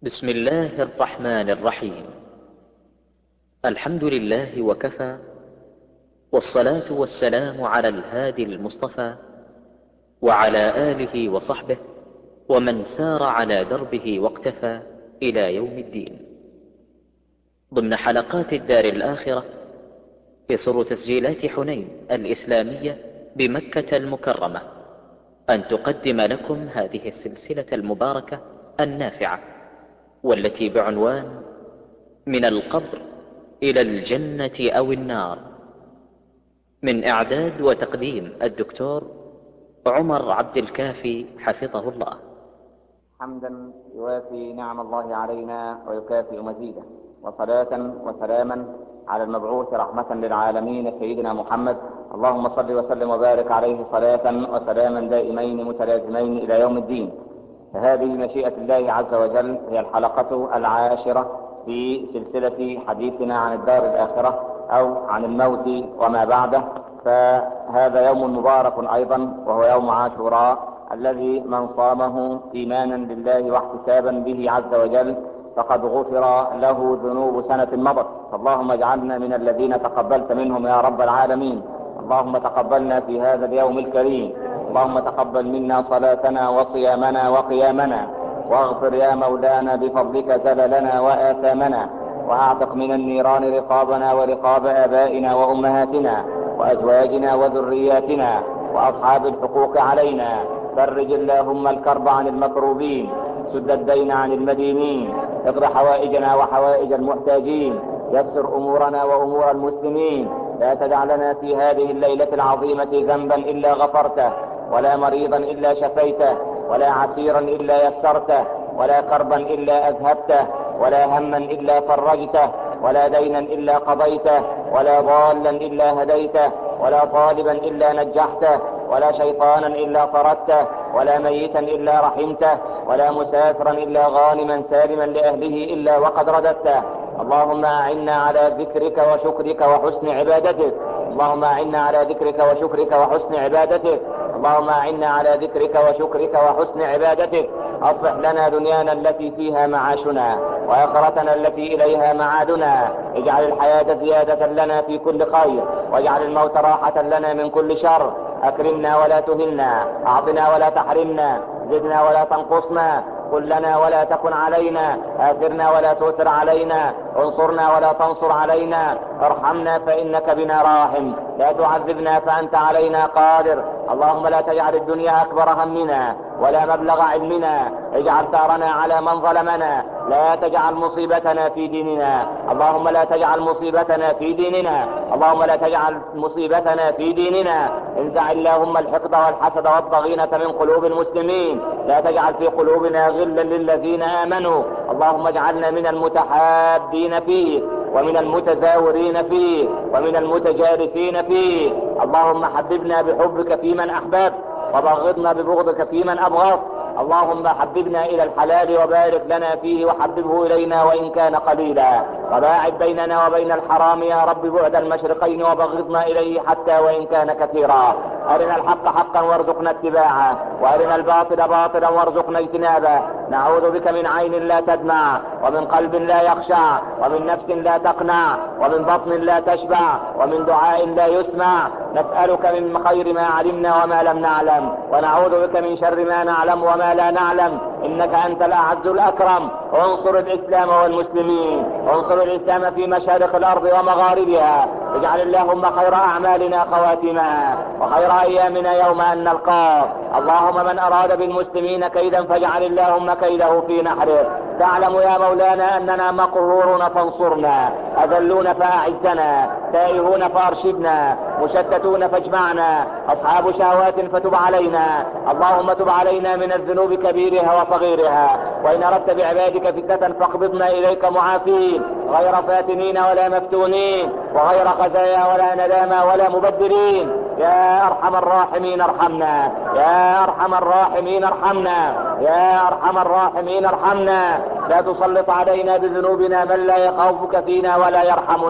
بسم الله الرحمن الرحيم الحمد لله وكفى والصلاة والسلام على الهادي المصطفى وعلى آله وصحبه ومن سار على دربه واقتفى إلى يوم الدين ضمن حلقات الدار الآخرة يسر تسجيلات حنين الإسلامية بمكة المكرمة أن تقدم لكم هذه السلسلة المباركة النافعة والتي بعنوان من القبر إلى الجنة أو النار من إعداد وتقديم الدكتور عمر عبد الكافي حفظه الله حمدا يوافي نعم الله علينا ويكافئ مزيده وصلاة وسلاما على المبعوث رحمة للعالمين سيدنا محمد اللهم صل وسلم وبارك عليه صلاة وسلاما دائمين متلازمين إلى يوم الدين فهذه مشيئة الله عز وجل هي الحلقة العاشرة في سلسلة حديثنا عن الدار الآخرة أو عن الموت وما بعده فهذا يوم مبارك أيضا وهو يوم عاشوراء الذي من صامه إيمانا بالله واحتسابا به عز وجل فقد غفر له ذنوب سنة مضت فاللهم اجعلنا من الذين تقبلت منهم يا رب العالمين اللهم تقبلنا في هذا اليوم الكريم اللهم تقبل منا صلاتنا وصيامنا وقيامنا واغفر يا مولانا بفضلك زللنا وآثامنا واعتق من النيران رقابنا ورقاب آبائنا وأمهاتنا وأزواجنا وذرياتنا وأصحاب الحقوق علينا فرج اللهم الكرب عن المكروبين سد الدين عن المدينين اقض حوائجنا وحوائج المحتاجين يسر امورنا وامور المسلمين لا تدع لنا في هذه الليله العظيمه ذنبا الا غفرته ولا مريضا الا شفيته ولا عسيرا الا يسرته ولا كربا الا اذهبته ولا هما الا فرجته ولا دينا الا قضيته ولا ضالا الا هديته ولا طالبا الا نجحته ولا شيطانا الا طردته ولا ميتا الا رحمته ولا مسافرا الا غانما سالما لاهله الا وقد رددته اللهم اعنا على ذكرك وشكرك وحسن عبادتك اللهم اعنا على ذكرك وشكرك وحسن عبادتك اللهم اعنا على ذكرك وشكرك وحسن عبادتك اصلح لنا دنيانا التي فيها معاشنا واخرتنا التي اليها معادنا اجعل الحياه زياده لنا في كل خير واجعل الموت راحه لنا من كل شر اكرمنا ولا تهنا اعطنا ولا تحرمنا زدنا ولا تنقصنا قل لنا ولا تكن علينا آثرنا ولا تؤثر علينا انصرنا ولا تنصر علينا ارحمنا فإنك بنا راحم لا تعذبنا فأنت علينا قادر اللهم لا تجعل الدنيا أكبر همنا ولا مبلغ علمنا اجعل ثارنا على من ظلمنا لا تجعل مصيبتنا في ديننا اللهم لا تجعل مصيبتنا في ديننا اللهم لا تجعل مصيبتنا في ديننا انزع اللهم الحقد والحسد والضغينة من قلوب المسلمين لا تجعل في قلوبنا غلا للذين آمنوا اللهم اجعلنا من المتحابين فيه ومن المتزاورين فيه ومن المتجالسين فيه اللهم حببنا بحبك في من احببت وبغضنا ببغضك في من ابغضت اللهم حببنا الى الحلال وبارك لنا فيه وحببه الينا وان كان قليلا وباعد بيننا وبين الحرام يا رب بعد المشرقين وبغضنا اليه حتى وان كان كثيرا ارنا الحق حقا وارزقنا اتباعه وارنا الباطل باطلا وارزقنا اجتنابه نعوذ بك من عين لا تدمع ومن قلب لا يخشع ومن نفس لا تقنع ومن بطن لا تشبع ومن دعاء لا يسمع نسألك من خير ما علمنا وما لم نعلم ونعوذ بك من شر ما نعلم وما لا نعلم انك انت الاعز الاكرم انصر الاسلام والمسلمين انصر الاسلام في مشارق الارض ومغاربها اجعل اللهم خير اعمالنا خواتمها وخير ايامنا يوم ان نلقاك اللهم من اراد بالمسلمين كيدا فاجعل اللهم كيده في نحره تعلم يا مولانا اننا مقهورون فانصرنا اذلون فاعزنا تائهون فارشدنا مشتتون فاجمعنا اصحاب شهوات فتب علينا اللهم تب علينا من الذنوب كبيرها وصغيرها وان اردت بعبادك فتنة فاقبضنا اليك معافين غير فاتنين ولا مفتونين وغير خزايا ولا ندامى ولا مبدلين يا ارحم الراحمين ارحمنا يا ارحم الراحمين ارحمنا يا ارحم الراحمين ارحمنا لا تسلط علينا بذنوبنا من لا يخافك فينا ولا يرحمنا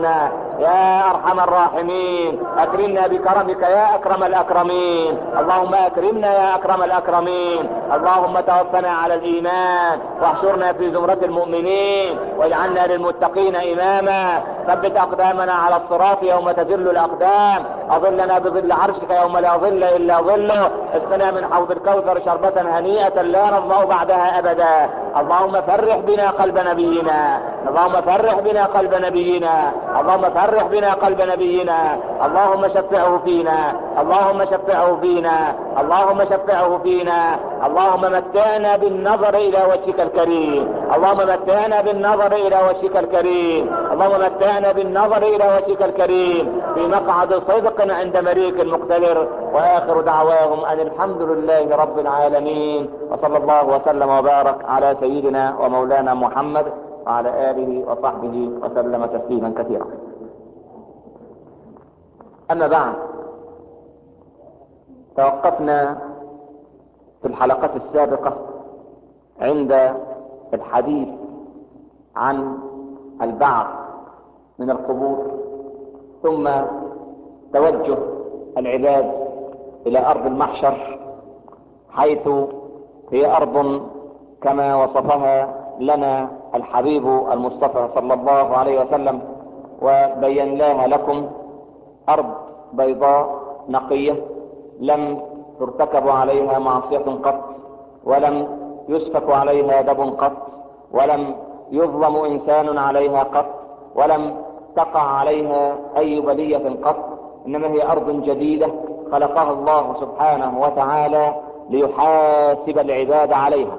يا ارحم الراحمين اكرمنا بكرمك يا اكرم الاكرمين اللهم اكرمنا يا اكرم الاكرمين اللهم توفنا على الايمان واحشرنا في زمرة المؤمنين واجعلنا للمتقين اماما ثبت اقدامنا على الصراط يوم تذل الاقدام اظلنا بظل عرشك يوم لا ظل الا ظله اسقنا من حوض الكوثر شربة هنيئة لا نظمأ بعدها ابدا اللهم فرح بنا قلب نبينا اللهم فرح بنا قلب نبينا اللهم فرح بنا قلب نبينا اللهم شفعه فينا اللهم شفعه فينا اللهم شفعه فينا اللهم متعنا بالنظر الى وجهك الكريم اللهم متعنا بالنظر الى وجهك الكريم اللهم متعنا بالنظر الى وجهك الكريم في مقعد صدق عند مريك مقتدر واخر دعواهم ان الحمد لله رب العالمين وصلى الله وسلم وبارك على سيدنا ومولانا محمد وعلى اله وصحبه وسلم تسليما كثيرا اما بعد توقفنا في الحلقات السابقة عند الحديث عن البعث من القبور ثم توجه العباد الى ارض المحشر حيث هي ارض كما وصفها لنا الحبيب المصطفى صلى الله عليه وسلم وبيناها لكم ارض بيضاء نقية لم ترتكب عليها معصية قط ولم يسفك عليها دم قط ولم يظلم انسان عليها قط ولم تقع عليها اي بلية قط انما هي ارض جديدة خلقها الله سبحانه وتعالى ليحاسب العباد عليها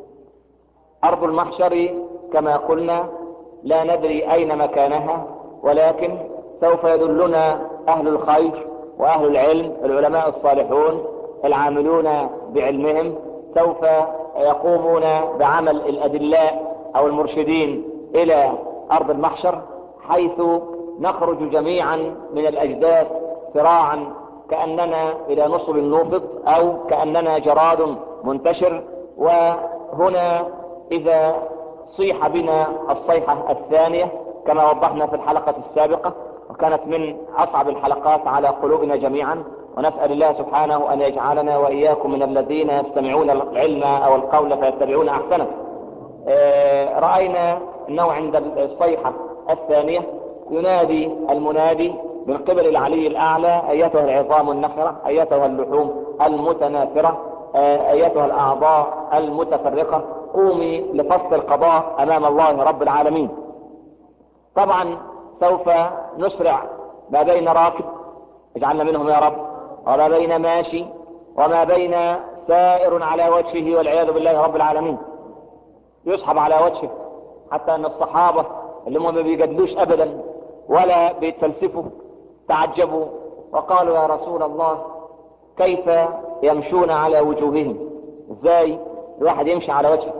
ارض المحشر كما قلنا لا ندري اين مكانها ولكن سوف يدلنا اهل الخير واهل العلم العلماء الصالحون العاملون بعلمهم سوف يقومون بعمل الادلاء او المرشدين الى ارض المحشر حيث نخرج جميعا من الاجداث صراعا كاننا الى نصب النوفض او كاننا جراد منتشر وهنا اذا صيح بنا الصيحة الثانية كما وضحنا في الحلقة السابقة وكانت من اصعب الحلقات على قلوبنا جميعا ونسأل الله سبحانه ان يجعلنا واياكم من الذين يستمعون العلم او القول فيتبعون احسنه آه، رأينا انه عند الصيحة الثانية ينادي المنادي من قبل العلي الاعلى ايتها العظام النخرة ايتها اللحوم المتناثرة آه، ايتها الاعضاء المتفرقة قومي لفصل القضاء امام الله رب العالمين طبعا سوف نسرع ما بين راكب اجعلنا منهم يا رب وما بين ماشي وما بين سائر على وجهه والعياذ بالله رب العالمين يسحب على وجهه حتى ان الصحابة اللي هم ما بيجادلوش ابدا ولا بيتفلسفوا تعجبوا وقالوا يا رسول الله كيف يمشون على وجوههم ازاي الواحد يمشي على وجهه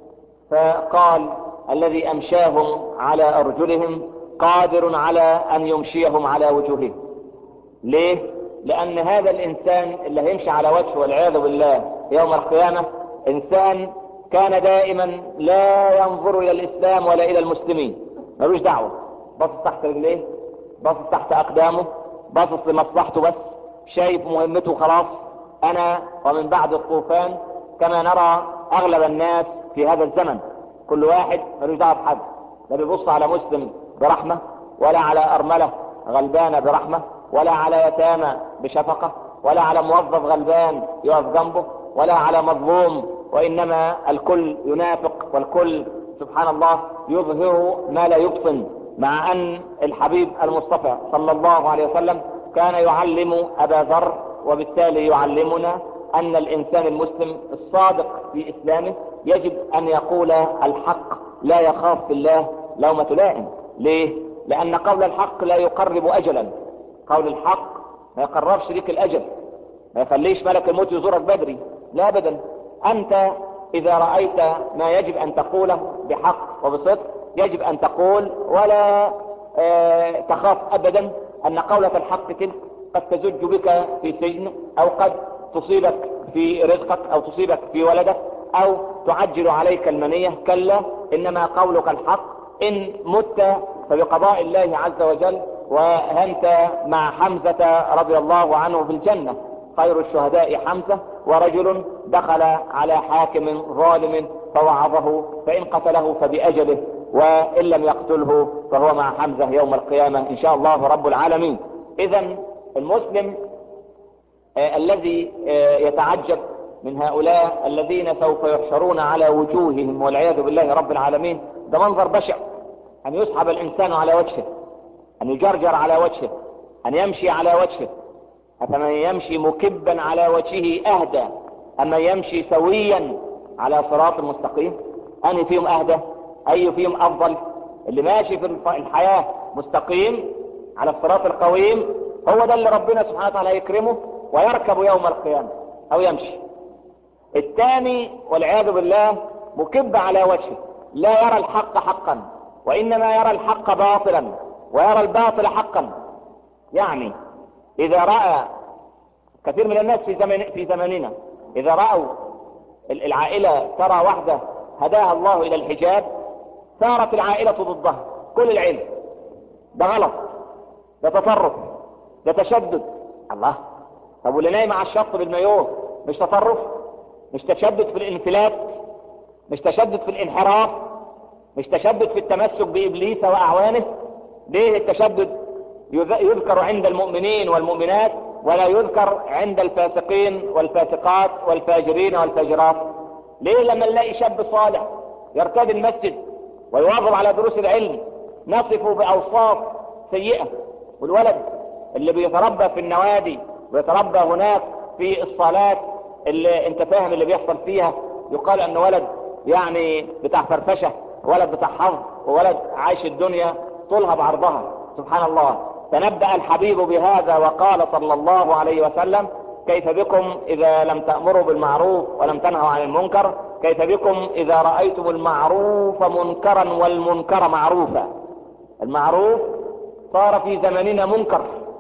فقال الذي امشاهم على ارجلهم قادر على ان يمشيهم على وجوههم ليه لان هذا الانسان اللي هيمشي على وجهه والعياذ بالله يوم القيامة انسان كان دائما لا ينظر الى الاسلام ولا الى المسلمين ملوش دعوة باصص تحت رجليه باصص تحت اقدامه باصص لمصلحته بس شايف مهمته خلاص انا ومن بعد الطوفان كما نرى اغلب الناس في هذا الزمن كل واحد ملوش دعوه بحد لا بيبص على مسلم برحمة ولا على ارملة غلبانة برحمة ولا على يتامى بشفقة ولا على موظف غلبان يقف جنبه ولا على مظلوم وانما الكل ينافق والكل سبحان الله يظهر ما لا يبطن مع ان الحبيب المصطفى صلى الله عليه وسلم كان يعلم ابا ذر وبالتالي يعلمنا ان الانسان المسلم الصادق في اسلامه يجب ان يقول الحق لا يخاف في الله لومة لائم ليه لان قول الحق لا يقرب اجلا قول الحق ما يقربش ليك الاجل ما يخليش ملك الموت يزورك بدري لا ابدا انت اذا رأيت ما يجب ان تقوله بحق وبصدق يجب ان تقول ولا اه تخاف ابدا ان قولة الحق تلك قد تزج بك في سجن او قد تصيبك في رزقك او تصيبك في ولدك او تعجل عليك المنية كلا انما قولك الحق ان مت فبقضاء الله عز وجل وأنت مع حمزة رضي الله عنه في الجنة خير الشهداء حمزة ورجل دخل على حاكم ظالم فوعظه فإن قتله فبأجله وإن لم يقتله فهو مع حمزة يوم القيامة إن شاء الله رب العالمين إذا المسلم آه الذي آه يتعجب من هؤلاء الذين سوف يحشرون على وجوههم والعياذ بالله رب العالمين ده منظر بشع أن يسحب الإنسان على وجهه أن يجرجر على وجهه أن يمشي على وجهه أفمن يمشي مكبا على وجهه أهدى أما يمشي سويا على صراط مستقيم أني فيهم أهدى أي فيهم أفضل اللي ماشي في الحياة مستقيم على الصراط القويم هو ده اللي ربنا سبحانه وتعالى يكرمه ويركب يوم القيامة أو يمشي الثاني والعياذ بالله مكب على وجهه لا يرى الحق حقا وإنما يرى الحق باطلا ويرى الباطل حقا يعني إذا رأى كثير من الناس في زمن في زماننا إذا رأوا العائلة ترى واحدة هداها الله إلى الحجاب صارت العائلة ضدها كل العيلة ده غلط ده تطرف ده تشدد الله طب واللي نايم على الشط بالمايوه مش تطرف مش تشدد في الانفلات مش تشدد في الانحراف مش تشدد في التمسك بإبليس وأعوانه ليه التشدد يذكر عند المؤمنين والمؤمنات ولا يذكر عند الفاسقين والفاسقات والفاجرين والفاجرات ليه لما نلاقي شاب صالح يرتدي المسجد ويواظب على دروس العلم نصفه بأوصاف سيئة والولد اللي بيتربى في النوادي ويتربى هناك في الصالات اللي انت فاهم اللي بيحصل فيها يقال ان ولد يعني بتاع فرفشة ولد بتاع حظ وولد عايش الدنيا طولها بعرضها سبحان الله تنبأ الحبيب بهذا وقال صلى الله عليه وسلم كيف بكم إذا لم تأمروا بالمعروف ولم تنهوا عن المنكر كيف بكم إذا رأيتم المعروف منكرا والمنكر معروفا المعروف صار في زمننا منكر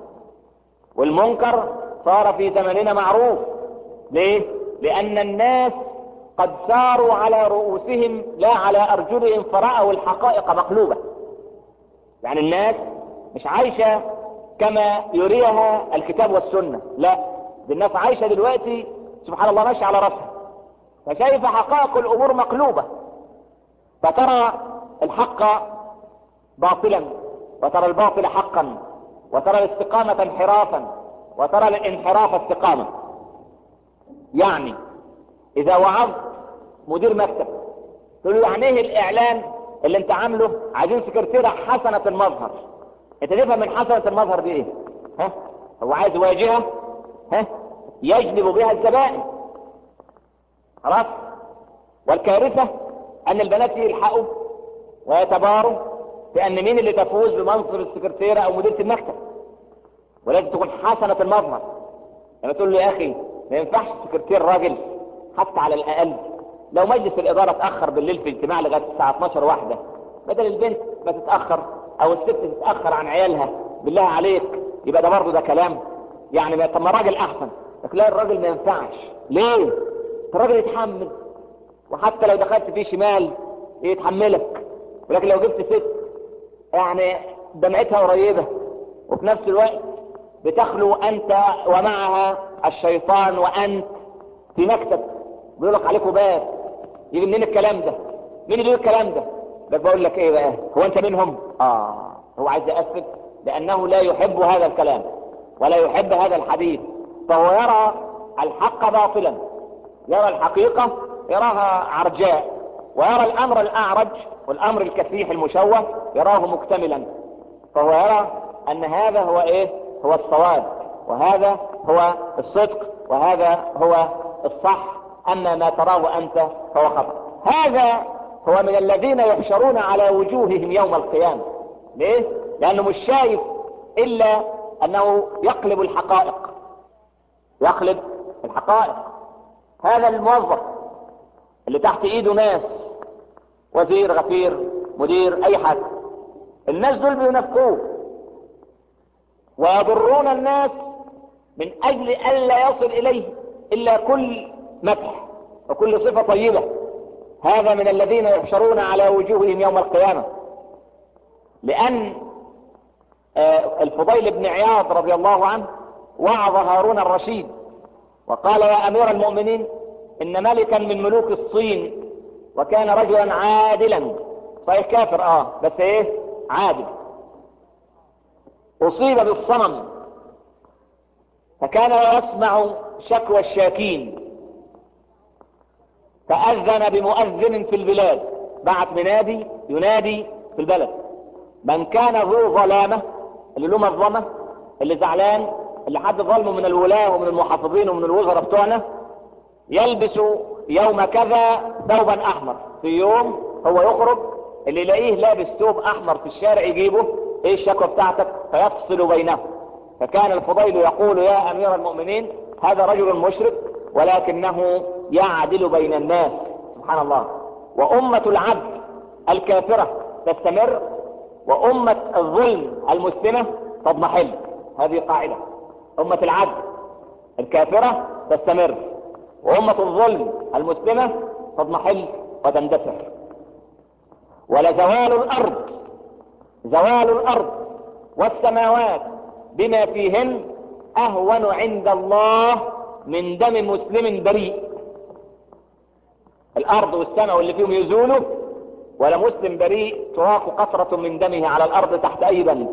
والمنكر صار في زمننا معروف ليه؟ لأن الناس قد ساروا على رؤوسهم لا على أرجلهم فرأوا الحقائق مقلوبة يعني الناس مش عايشة كما يريها الكتاب والسنة لا دي الناس عايشة دلوقتي سبحان الله ماشية على رأسها فشايفة حقائق الأمور مقلوبة فترى الحق باطلا وترى الباطل حقا وترى الاستقامة انحرافا وترى الانحراف استقامة يعني إذا وعظت مدير مكتب تقول له يعني ايه الإعلان اللي انت عامله عايزين سكرتيرة حسنة المظهر انت تفهم من حسنة المظهر دي ايه ها هو عايز واجهة ها يجلب بها الزبائن خلاص والكارثة ان البنات يلحقوا ويتباروا بان مين اللي تفوز بمنصب السكرتيرة او مديرة المكتب ولازم تكون حسنة المظهر لما تقول له يا اخي ما ينفعش السكرتير راجل حتى على الاقل لو مجلس الادارة اتأخر بالليل في اجتماع لغاية الساعة 12 واحدة بدل البنت ما تتأخر او الست تتأخر عن عيالها بالله عليك يبقى ده برضه ده كلام يعني طب ما راجل احسن لكن لا الراجل ما ينفعش ليه الراجل يتحمل وحتى لو دخلت فيه شمال يتحملك ولكن لو جبت ست يعني دمعتها قريبة وفي نفس الوقت بتخلو انت ومعها الشيطان وانت في مكتب بيقول لك عليكم باب يجي منين الكلام ده مين اللي يقول الكلام ده بس بقول لك ايه بقى هو انت منهم اه هو عايز يأسف لانه لا يحب هذا الكلام ولا يحب هذا الحديث فهو يرى الحق باطلا يرى الحقيقة يراها عرجاء ويرى الامر الاعرج والامر الكسيح المشوه يراه مكتملا فهو يرى ان هذا هو ايه هو الصواب وهذا هو الصدق وهذا هو الصح اما ما تراه انت فهو خطأ هذا هو من الذين يحشرون على وجوههم يوم القيامة ليه لانه مش شايف الا انه يقلب الحقائق يقلب الحقائق هذا الموظف اللي تحت ايده ناس وزير غفير مدير اي حد الناس دول بينفقوه ويضرون الناس من اجل الا يصل اليه الا كل مدح وكل صفة طيبة هذا من الذين يحشرون على وجوههم يوم القيامة لان آه، الفضيل بن عياض رضي الله عنه وعظ هارون الرشيد وقال يا امير المؤمنين ان ملكا من ملوك الصين وكان رجلا عادلا صحيح كافر اه بس ايه عادل اصيب بالصنم فكان يسمع شكوى الشاكين فأذن بمؤذن في البلاد بعت منادي ينادي في البلد من كان ذو ظلامة اللي له مظلمة اللي زعلان اللي حد ظلمه من الولاة ومن المحافظين ومن الوزراء بتوعنا يلبس يوم كذا ثوبا احمر في يوم هو يخرج اللي يلاقيه لابس ثوب احمر في الشارع يجيبه ايه الشكوى بتاعتك فيفصل بينهم فكان الفضيل يقول يا امير المؤمنين هذا رجل مشرك ولكنه يعدل بين الناس سبحان الله وامة العبد الكافرة تستمر وامة الظلم المسلمة تضمحل هذه قاعدة امة العبد الكافرة تستمر وامة الظلم المسلمة تضمحل وتندثر ولزوال الارض زوال الارض والسماوات بما فيهن اهون عند الله من دم مسلم بريء الارض والسماء واللي فيهم يزولوا ولا مسلم بريء تراق قطرة من دمه على الارض تحت اي بند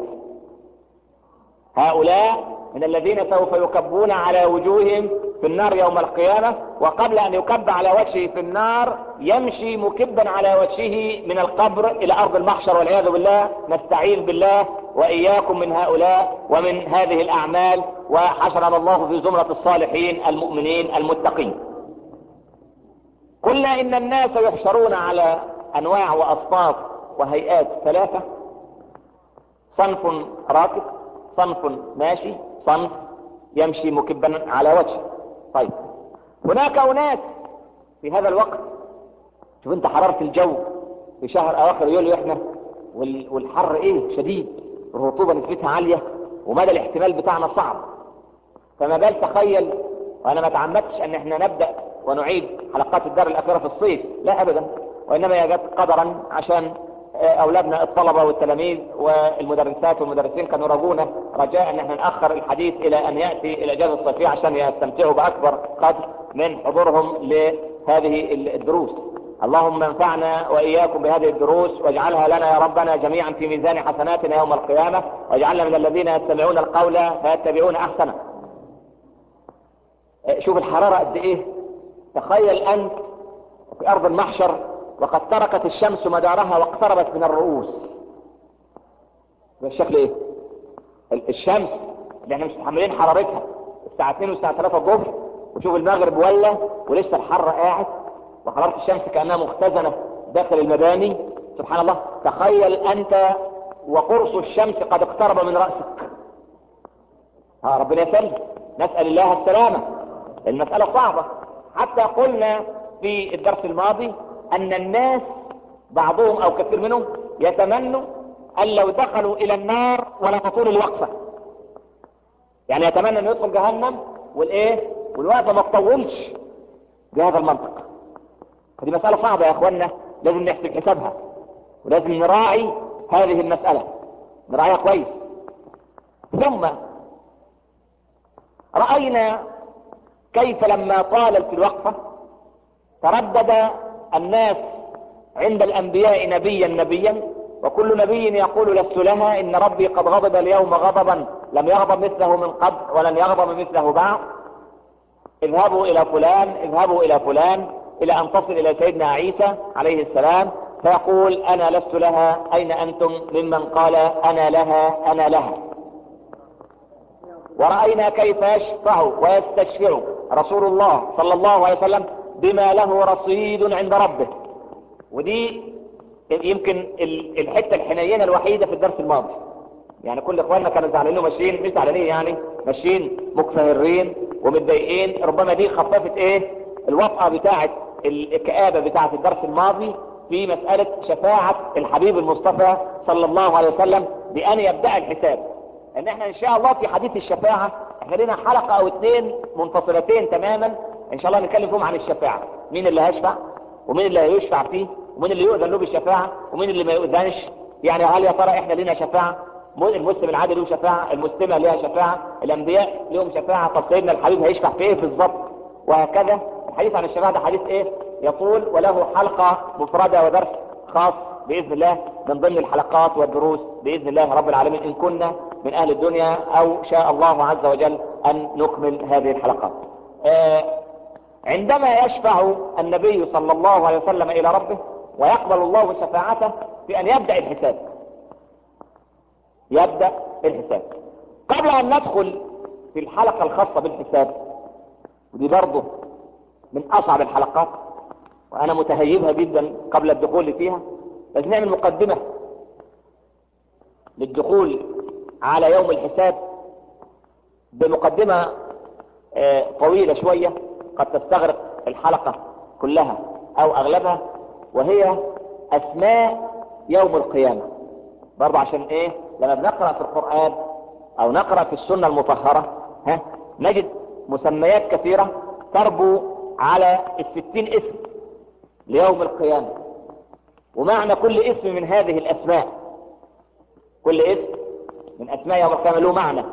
هؤلاء من الذين سوف يكبون على وجوههم في النار يوم القيامة وقبل ان يكب على وجهه في النار يمشي مكبا على وجهه من القبر الى ارض المحشر والعياذ بالله نستعين بالله واياكم من هؤلاء ومن هذه الاعمال وحشرنا الله في زمرة الصالحين المؤمنين المتقين قلنا ان الناس يحشرون على انواع واصناف وهيئات ثلاثة صنف راكب صنف ماشي صنف يمشي مكبا على وجهه طيب هناك اناس في هذا الوقت شوف انت حرارة الجو في شهر اواخر يوليو احنا والحر ايه شديد الرطوبة نسبتها عالية ومدى الاحتمال بتاعنا صعب فما بال تخيل وانا ما تعمدتش ان احنا نبدأ ونعيد حلقات الدار الاخيرة في الصيف لا ابدا وانما هي جت قدرا عشان اولادنا الطلبة والتلاميذ والمدرسات والمدرسين كانوا يرجونا رجاء ان احنا ناخر الحديث الى ان ياتي الاجازه الصيفيه عشان يستمتعوا باكبر قدر من حضورهم لهذه الدروس. اللهم انفعنا واياكم بهذه الدروس واجعلها لنا يا ربنا جميعا في ميزان حسناتنا يوم القيامه واجعلنا من الذين يستمعون القول فيتبعون احسنه. شوف الحراره قد ايه؟ تخيل انت في ارض المحشر وقد تركت الشمس مدارها واقتربت من الرؤوس بالشكل ايه الشمس اللي احنا مش متحملين حرارتها الساعة 2 والساعة 3 الظهر وشوف المغرب ولا ولسه الحر قاعد وحرارة الشمس كأنها مختزنة داخل المباني سبحان الله تخيل انت وقرص الشمس قد اقترب من رأسك ها ربنا يسلم نسأل الله السلامة المسألة صعبة حتى قلنا في الدرس الماضي ان الناس بعضهم او كثير منهم يتمنوا ان لو دخلوا الى النار ولا تطول الوقفة يعني يتمنى ان يدخل جهنم والايه والوقفة ما تطولش بهذا المنطق فدي مسألة صعبة يا اخوانا لازم نحسب حسابها ولازم نراعي هذه المسألة نراعيها كويس ثم رأينا كيف لما طالت الوقفة تردد الناس عند الانبياء نبيا نبيا وكل نبي يقول لست لها ان ربي قد غضب اليوم غضبا لم يغضب مثله من قبل ولن يغضب مثله بعد اذهبوا الى فلان اذهبوا الى فلان الى ان تصل الى سيدنا عيسى عليه السلام فيقول انا لست لها اين انتم ممن قال انا لها انا لها ورأينا كيف يشفع ويستشفع رسول الله صلى الله عليه وسلم بما له رصيد عند ربه ودي يمكن الحته الحنينه الوحيده في الدرس الماضي يعني كل اخواننا كانوا زعلانين وماشيين مش زعلانين يعني ماشيين مكفهرين ومتضايقين ربما دي خففت ايه الوطأة بتاعه الكآبة بتاعه الدرس الماضي في مسألة شفاعة الحبيب المصطفى صلى الله عليه وسلم بأن يبدأ الحساب ان احنا ان شاء الله في حديث الشفاعة احنا لنا حلقة او اثنين منفصلتين تماما ان شاء الله نتكلم فيهم عن الشفاعة مين اللي هيشفع ومين اللي هيشفع فيه ومين اللي يؤذن له بالشفاعة ومين اللي ما يؤذنش يعني هل يا ترى احنا لنا شفاعة المسلم العادي له شفاعة المسلمة لها شفاعة الانبياء لهم شفاعة طب سيدنا الحبيب هيشفع في ايه بالظبط وهكذا الحديث عن الشفاعة ده حديث ايه يطول وله حلقة مفردة ودرس خاص بإذن الله من ضمن الحلقات والدروس بإذن الله رب العالمين إن كنا من أهل الدنيا أو شاء الله عز وجل أن نكمل هذه الحلقات آه عندما يشفع النبي صلى الله عليه وسلم إلى ربه ويقبل الله شفاعته في أن يبدأ الحساب يبدأ الحساب قبل أن ندخل في الحلقة الخاصة بالحساب ودي برضه من أصعب الحلقات وأنا متهيبها جدا قبل الدخول فيها لازم نعمل مقدمة للدخول على يوم الحساب بمقدمة آه، طويلة شوية قد تستغرق الحلقة كلها أو أغلبها وهي أسماء يوم القيامة برضه عشان إيه لما بنقرأ في القرآن أو نقرأ في السنة المطهرة ها نجد مسميات كثيرة تربو على الستين اسم ليوم القيامة ومعنى كل اسم من هذه الأسماء كل اسم من أسماء يوم القيامة له معنى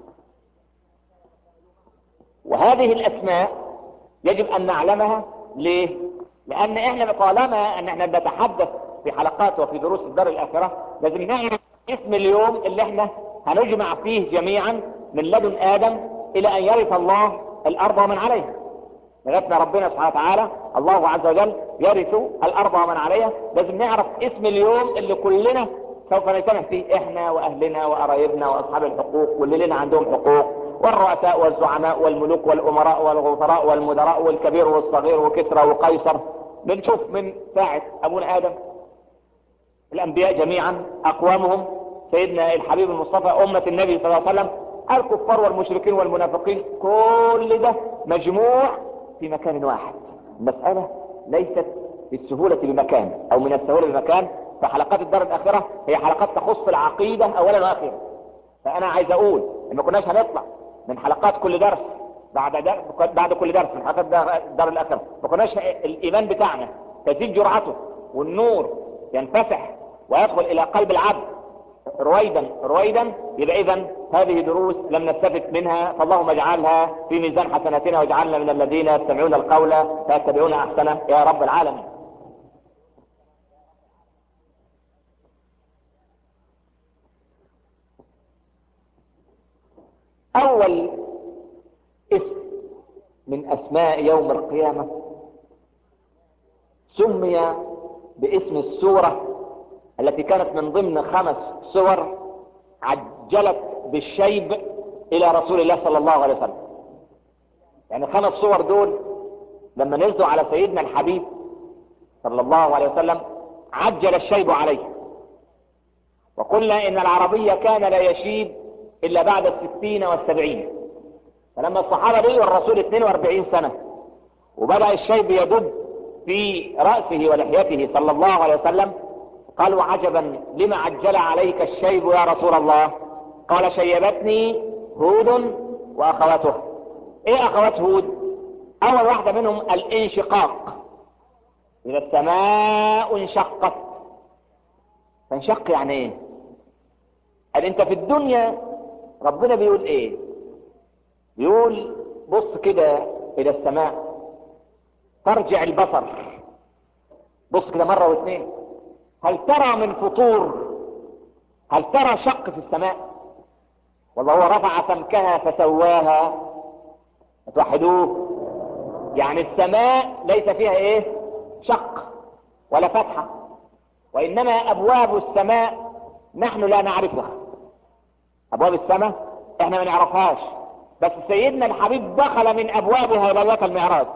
وهذه الأسماء يجب أن نعلمها ليه؟ لأن إحنا طالما أن إحنا بنتحدث في حلقات وفي دروس الدار الآخرة لازم نعرف اسم اليوم اللي إحنا هنجمع فيه جميعا من لدن آدم إلى أن يرث الله الأرض ومن عليها لغايه ربنا سبحانه وتعالى الله عز وجل يرث الارض ومن عليها لازم نعرف اسم اليوم اللي كلنا سوف نجتمع فيه احنا واهلنا وقرايبنا واصحاب الحقوق واللي لنا عندهم حقوق والرؤساء والزعماء والملوك والامراء والغفراء والمدراء والكبير والصغير وكسرى وقيصر بنشوف من ساعة ابونا ادم الانبياء جميعا اقوامهم سيدنا الحبيب المصطفى امة النبي صلى الله عليه وسلم الكفار والمشركين والمنافقين كل ده مجموع في مكان واحد المسألة ليست بالسهولة بمكان او من السهولة بمكان فحلقات الدار الاخرة هي حلقات تخص العقيدة اولا واخيرا فانا عايز اقول ان ما كناش هنطلع من حلقات كل درس بعد در... بعد كل درس من حلقات الدار, الدار الاخرة ما كناش الايمان بتاعنا تزيد جرعته والنور ينفسح ويدخل الى قلب العبد رويدا رويدا يبقى اذا هذه دروس لم نستفد منها فاللهم اجعلها في ميزان حسناتنا واجعلنا من الذين يستمعون القول فيتبعون احسنه يا رب العالمين اول اسم من اسماء يوم القيامة سمي باسم السورة التي كانت من ضمن خمس سور عجلت بالشيب الى رسول الله صلى الله عليه وسلم يعني خمس صور دول لما نزلوا على سيدنا الحبيب صلى الله عليه وسلم عجل الشيب عليه وقلنا ان العربية كان لا يشيب الا بعد الستين والسبعين فلما الصحابة لقوا الرسول 42 سنة وبدأ الشيب يدب في رأسه ولحيته صلى الله عليه وسلم قالوا عجبا لما عجل عليك الشيب يا رسول الله قال شيبتني هود واخواته ايه اخوات هود اول واحدة منهم الانشقاق اذا السماء انشقت فانشق يعني ايه قال انت في الدنيا ربنا بيقول ايه بيقول بص كده الى السماء ترجع البصر بص كده مرة واثنين هل ترى من فطور هل ترى شق في السماء والله هو رفع سمكها فسواها توحدوه يعني السماء ليس فيها ايه شق ولا فتحة وانما ابواب السماء نحن لا نعرفها ابواب السماء احنا ما نعرفهاش بس سيدنا الحبيب دخل من ابوابها ليلة المعراج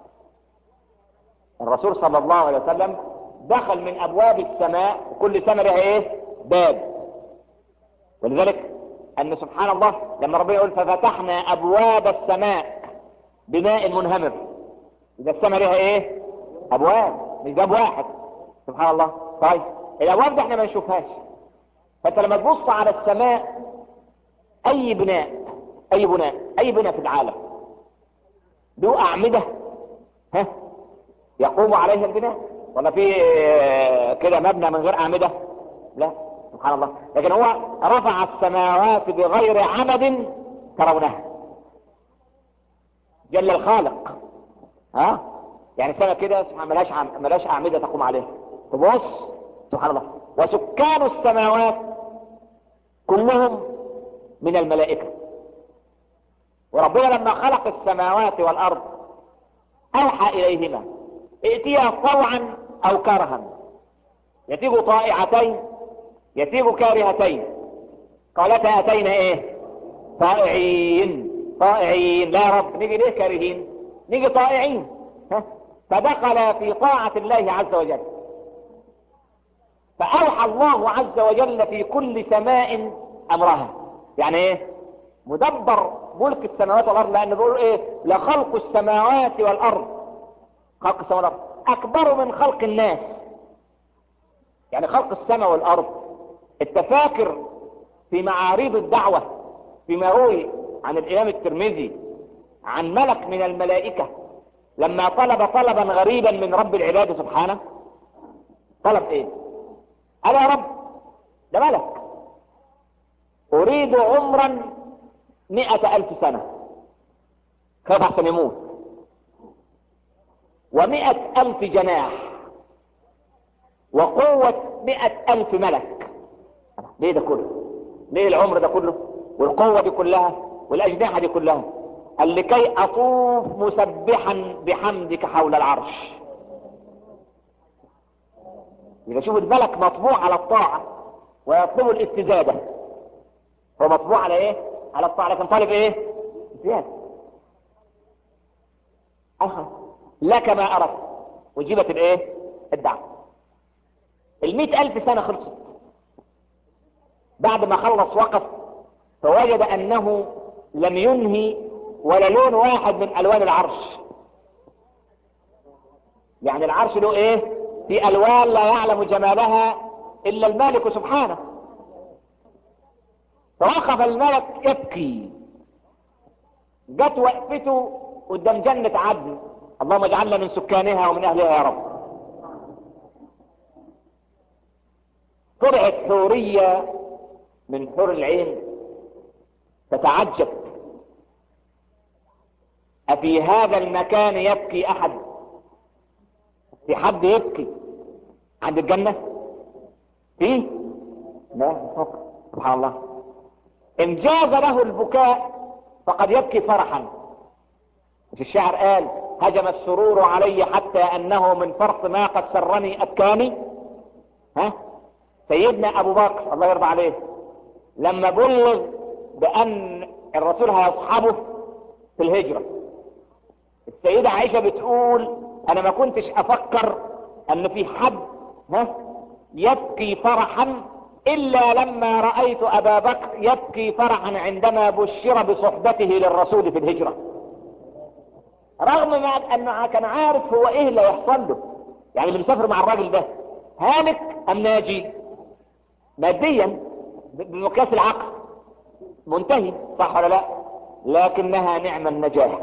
الرسول صلى الله عليه وسلم دخل من ابواب السماء وكل سماء لها ايه باب ولذلك ان سبحان الله لما ربنا يقول ففتحنا ابواب السماء بماء منهمر اذا السماء لها ايه ابواب مش باب واحد سبحان الله طيب الابواب دي احنا ما نشوفهاش فانت لما تبص على السماء اي بناء اي بناء اي بناء في العالم له اعمدة ها يقوم عليها البناء ولا في كده مبنى من غير اعمدة لا سبحان الله لكن هو رفع السماوات بغير عمد ترونها جل الخالق ها يعني سنة كده سبحان ملاش عم... ملاش أعمدة تقوم عليها تبص سبحان الله وسكان السماوات كلهم من الملائكة وربنا لما خلق السماوات والأرض أوحى إليهما ائتيا طوعا أو كرها يتيب طائعتين يتيب كارهتين قالتا أتينا إيه طائعين طائعين لا رب نيجي ليه كارهين نيجي طائعين ها؟ فدخل في طاعة الله عز وجل فأوحى الله عز وجل في كل سماء أمرها يعني إيه مدبر ملك السماوات والأرض لأن بيقول إيه لخلق السماوات والأرض خلق السماوات والأرض أكبر من خلق الناس يعني خلق السماء والأرض التفاكر في معاريض الدعوة فيما روي عن الإمام الترمذي عن ملك من الملائكة لما طلب طلبا غريبا من رب العباد سبحانه طلب ايه قال يا رب ده ملك اريد عمرا مئة الف سنة خاف احسن يموت ومئة الف جناح وقوة مئة الف ملك ليه ده كله ليه العمر ده كله والقوة دي كلها والاجنحة دي كلها قال لكي اطوف مسبحا بحمدك حول العرش يبقى شوف الملك مطبوع على الطاعة ويطلب الاستزادة هو مطبوع على ايه على الطاعة لكن طالب ايه زيادة أخذ لك ما أردت وجبت الايه الدعوة المئة ألف سنة خلصت بعد ما خلص وقف فوجد أنه لم ينهي ولا لون واحد من ألوان العرش يعني العرش له ايه في ألوان لا يعلم جمالها إلا المالك سبحانه فوقف الملك يبكي جت وقفته قدام جنة عدن اللهم اجعلنا من سكانها ومن أهلها يا رب طلعت حورية من حور العين تتعجب أفي هذا المكان يبكي أحد في حد يبكي عند الجنة في لا سبحان الله إن جاز له البكاء فقد يبكي فرحا مش الشاعر قال هجم السرور علي حتى أنه من فرط ما قد سرني أبكاني ها سيدنا أبو بكر الله يرضى عليه لما بلغ بأن الرسول هيصحبه في الهجرة السيدة عائشة بتقول أنا ما كنتش أفكر أن في حد ها يبكي فرحا إلا لما رأيت أبا بكر يبكي فرحا عندما بشر بصحبته للرسول في الهجرة رغم ما أنه كان عارف هو إيه اللي يحصل له يعني اللي مسافر مع الراجل ده هالك أم ناجي ماديا بمقياس العقل منتهي صح ولا لا لكنها نعم النجاح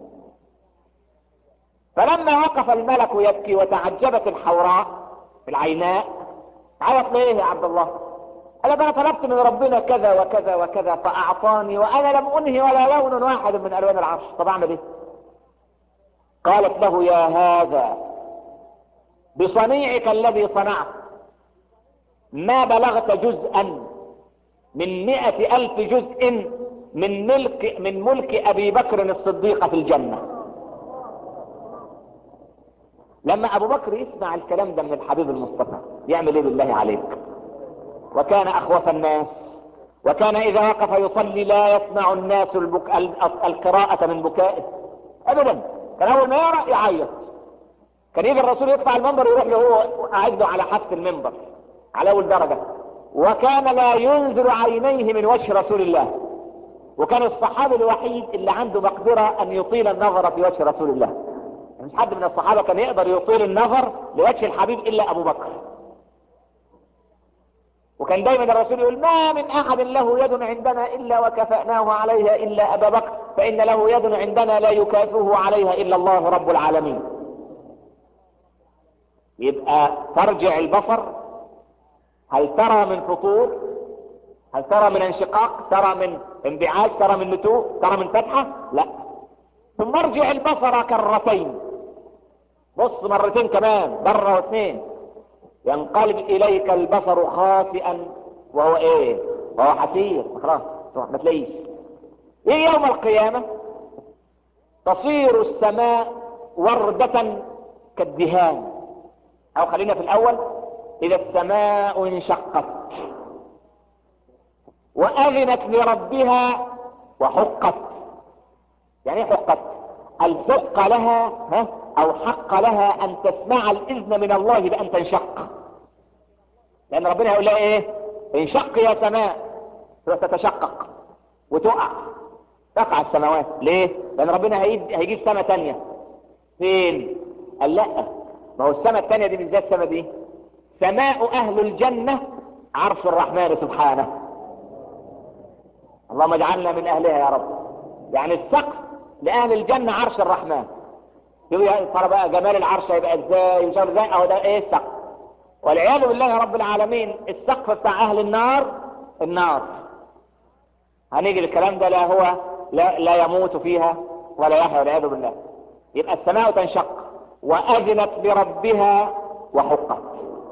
فلما وقف الملك يبكي وتعجبت الحوراء العيناء عيط ليه يا عبد الله قال انا طلبت من ربنا كذا وكذا وكذا فاعطاني وانا لم انهي ولا لون واحد من الوان العرش طب اعمل ايه قالت له يا هذا بصنيعك الذي صنعت ما بلغت جزءا من مئة ألف جزء من ملك من ملك أبي بكر الصديق في الجنة لما أبو بكر يسمع الكلام ده من الحبيب المصطفى يعمل إيه بالله عليك وكان أخوف الناس وكان إذا وقف يصلي لا يسمع الناس البك... القراءة من بكائه أبدا كان أول ما يقرأ يعيط كان يجي الرسول يطلع المنبر يروح له هو قاعد له على حافة المنبر على أول درجة وكان لا ينزل عينيه من وجه رسول الله وكان الصحابي الوحيد اللي عنده مقدرة أن يطيل النظر في وجه رسول الله مش حد من الصحابة كان يقدر يطيل النظر لوجه الحبيب إلا أبو بكر وكان دايما الرسول يقول ما من أحد له يد عندنا إلا وكفأناه عليها إلا أبا بكر فإن له يد عندنا لا يكافئه عليها إلا الله رب العالمين يبقى ترجع البصر هل ترى من فطور هل ترى من انشقاق ترى من انبعاج ترى من نتوء ترى من فتحة لا ثم ارجع البصر كرتين بص مرتين كمان مرة واثنين ينقلب اليك البصر خاسئا وهو ايه وهو حسير خلاص ما تلاقيش ايه يوم القيامة تصير السماء وردة كالدهان او خلينا في الاول اذا السماء انشقت واذنت لربها وحقت يعني ايه حقت الحق لها ها او حق لها ان تسمع الاذن من الله بان تنشق لان ربنا يقول لها ايه انشق يا سماء فتتشقق وتقع تقع السماوات ليه لان ربنا هيجيب سماء تانية فين قال لا ما هو السماء التانية دي مش زي السماء دي سماء اهل الجنة عرش الرحمن سبحانه اللهم اجعلنا من اهلها يا رب يعني السقف لاهل الجنة عرش الرحمن يقول يا ترى بقى جمال العرش هيبقى ازاي ومش ازاي اهو ده ايه السقف والعياذ بالله يا رب العالمين السقف بتاع اهل النار النار هنيجي الكلام ده لا هو لا, لا يموت فيها ولا يحيا والعياذ بالله يبقى السماء تنشق واذنت لربها وحقت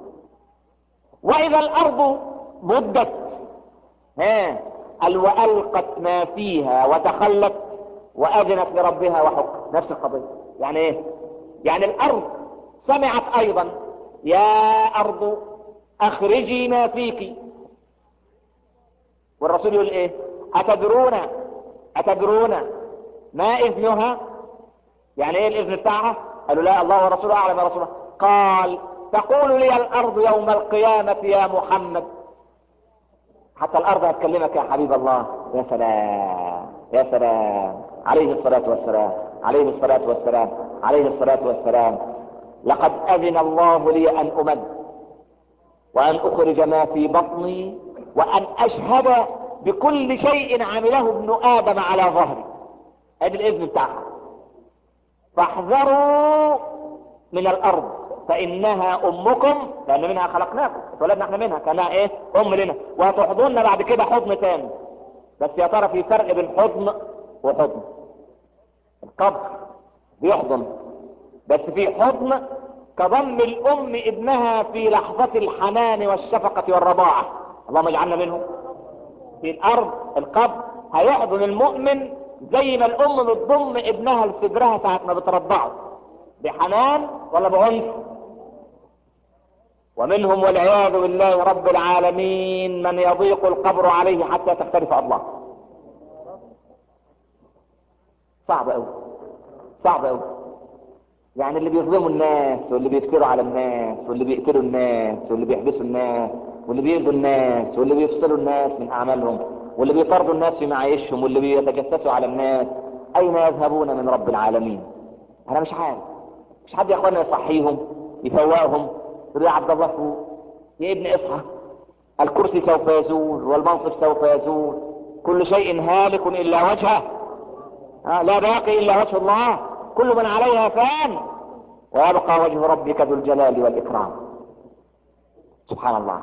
واذا الارض مدت ها قال والقت ما فيها وتخلت واذنت لربها وحقت نفس القضيه يعني ايه يعني الارض سمعت ايضا يا ارض اخرجي ما فيك والرسول يقول ايه اتدرون اتدرون ما اذنها يعني ايه الاذن بتاعها قالوا لا الله ورسوله اعلم يا رسول الله قال تقول لي الارض يوم القيامة يا محمد حتى الارض هتكلمك يا حبيب الله يا سلام يا سلام عليه الصلاة والسلام عليه الصلاة والسلام عليه الصلاة والسلام لقد اذن الله لي ان امد وان اخرج ما في بطني وان اشهد بكل شيء عمله ابن ادم على ظهري ادي الاذن بتاعها فاحذروا من الارض فانها امكم لان منها خلقناكم اتولدنا احنا منها كانها ايه ام لنا وهتحضننا بعد كده حضن تاني بس يا ترى في فرق بين حضن وحضن القبر بيحضن بس في حضن كضم الام ابنها في لحظة الحنان والشفقة والرضاعة اللهم اجعلنا منهم في الارض القبر هيحضن المؤمن زي ما الام بتضم ابنها لصدرها ساعة ما بترضعه بحنان ولا بعنف ومنهم والعياذ بالله رب العالمين من يضيق القبر عليه حتى تختلف اضلاعه صعب قوي صعب قوي يعني اللي بيظلموا الناس واللي بيفتروا على الناس واللي بيقتلوا الناس واللي بيحبسوا الناس واللي بيأذوا الناس واللي بيفصلوا الناس من اعمالهم واللي بيطردوا الناس في معايشهم واللي بيتجسسوا على الناس اين يذهبون من رب العالمين انا مش عارف مش حد يا اخوانا يصحيهم يفوقهم يقول يا عبد الله فوق يا ابن اصحى الكرسي سوف يزول والمنصب سوف يزول كل شيء هالك الا وجهه آه لا باقي الا وجه الله كل من عليها فان ويبقى وجه ربك ذو الجلال والاكرام سبحان الله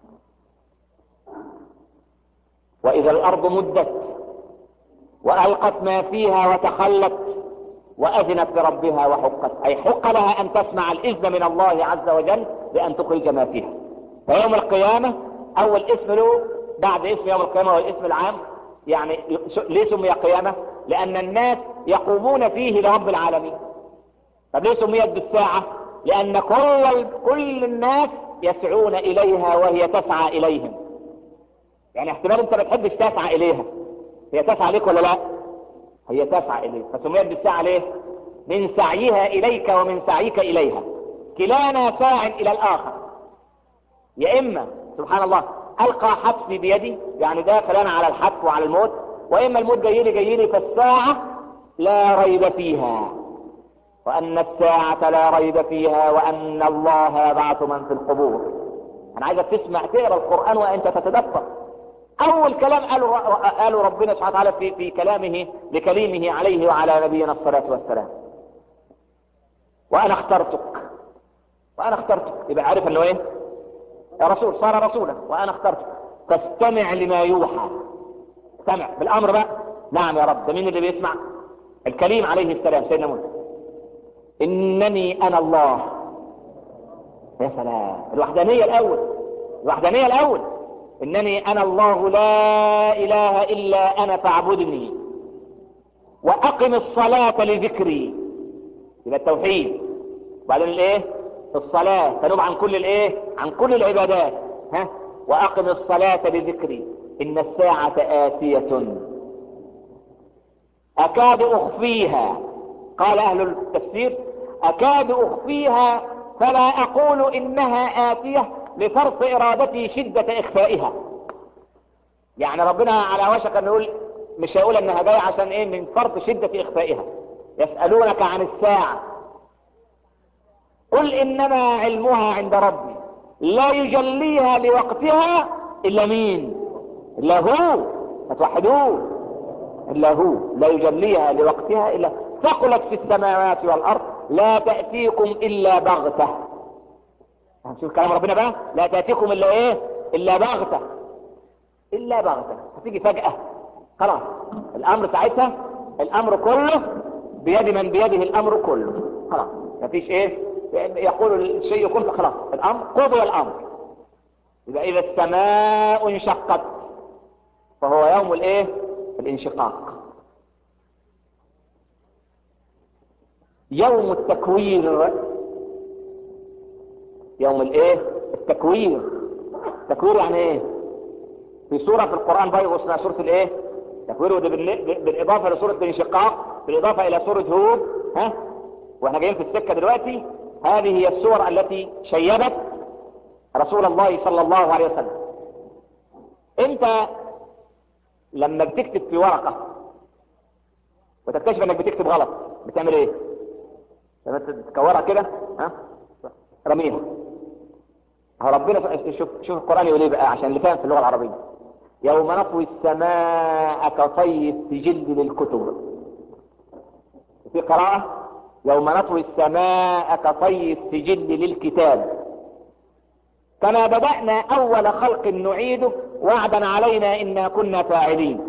واذا الارض مدت والقت ما فيها وتخلت واذنت لربها وحقت اي حق لها ان تسمع الاذن من الله عز وجل بان تخرج ما فيها فيوم القيامة اول اسم له بعد اسم يوم القيامة هو الاسم العام يعني ليه سمي قيامة لان الناس يقومون فيه لرب العالمين طب ليه سميت بالساعة لان كل كل الناس يسعون اليها وهي تسعى اليهم يعني احتمال انت ما تحبش تسعى اليها هي تسعى ليك ولا لا هي تسعى اليك فسميت بالساعة ليه من سعيها اليك ومن سعيك اليها كلانا ساع الى الاخر يا اما سبحان الله القى حتفي بيدي يعني ده كلام على الحتف وعلى الموت واما الموت جاي لي جاي لي فالساعة لا ريب فيها وان الساعة لا ريب فيها وان الله يبعث من في القبور انا عايزك تسمع تقرا القرآن وانت تتدبر اول كلام قالوا قالوا ربنا سبحانه وتعالى في في كلامه لكليمه عليه وعلى نبينا الصلاة والسلام وانا اخترتك وانا اخترتك يبقى عارف انه ايه يا رسول صار رسولا وانا اخترته فاستمع لما يوحى استمع بالامر بقى نعم يا رب ده مين اللي بيسمع الكريم عليه السلام سيدنا موسى انني انا الله يا سلام الوحدانيه الاول الوحدانيه الاول انني انا الله لا اله الا انا فاعبدني واقم الصلاه لذكري يبقى التوحيد وبعدين الايه الصلاه تنوب عن كل الايه عن كل العبادات ها واقم الصلاه لذكري ان الساعه اتيه اكاد اخفيها قال اهل التفسير اكاد اخفيها فلا اقول انها اتيه لفرط ارادتي شده اخفائها يعني ربنا على وشك ان يقول مش هيقول انها جايه عشان ايه من فرط شده اخفائها يسالونك عن الساعه قل انما علمها عند ربي لا يجليها لوقتها الا مين الا هو فتوحدوه الا هو لا يجليها لوقتها الا ثقلت في السماوات والارض لا تاتيكم الا بغته شوف كلام ربنا بقى لا تاتيكم الا ايه الا بغته الا بغته هتيجي فجاه خلاص الامر ساعتها الامر كله بيد من بيده الامر كله خلاص مفيش ايه يقول الشيء يكون فخلاص الامر قضي الامر يبقى اذا السماء انشقت فهو يوم الايه الانشقاق يوم التكوير يوم الايه التكوير تكوير يعني ايه في سورة في القرآن بيض اسمها سورة الايه تكوير بالاضافة لسورة الانشقاق بالاضافة الى سورة هود ها واحنا جايين في السكة دلوقتي هذه هي السور التي شيبت رسول الله صلى الله عليه وسلم انت لما بتكتب في ورقة وتكتشف انك بتكتب غلط بتعمل ايه لما تكورها كده ها رميها هو ربنا شوف شوف القرآن يقول ايه بقى عشان اللي فاهم في اللغة العربية يوم نطوي السماء كطي السجل للكتب في قراءة يوم نطوي السماء كطي السجل للكتاب كما بدأنا أول خلق نعيده وعدا علينا إنا كنا فاعلين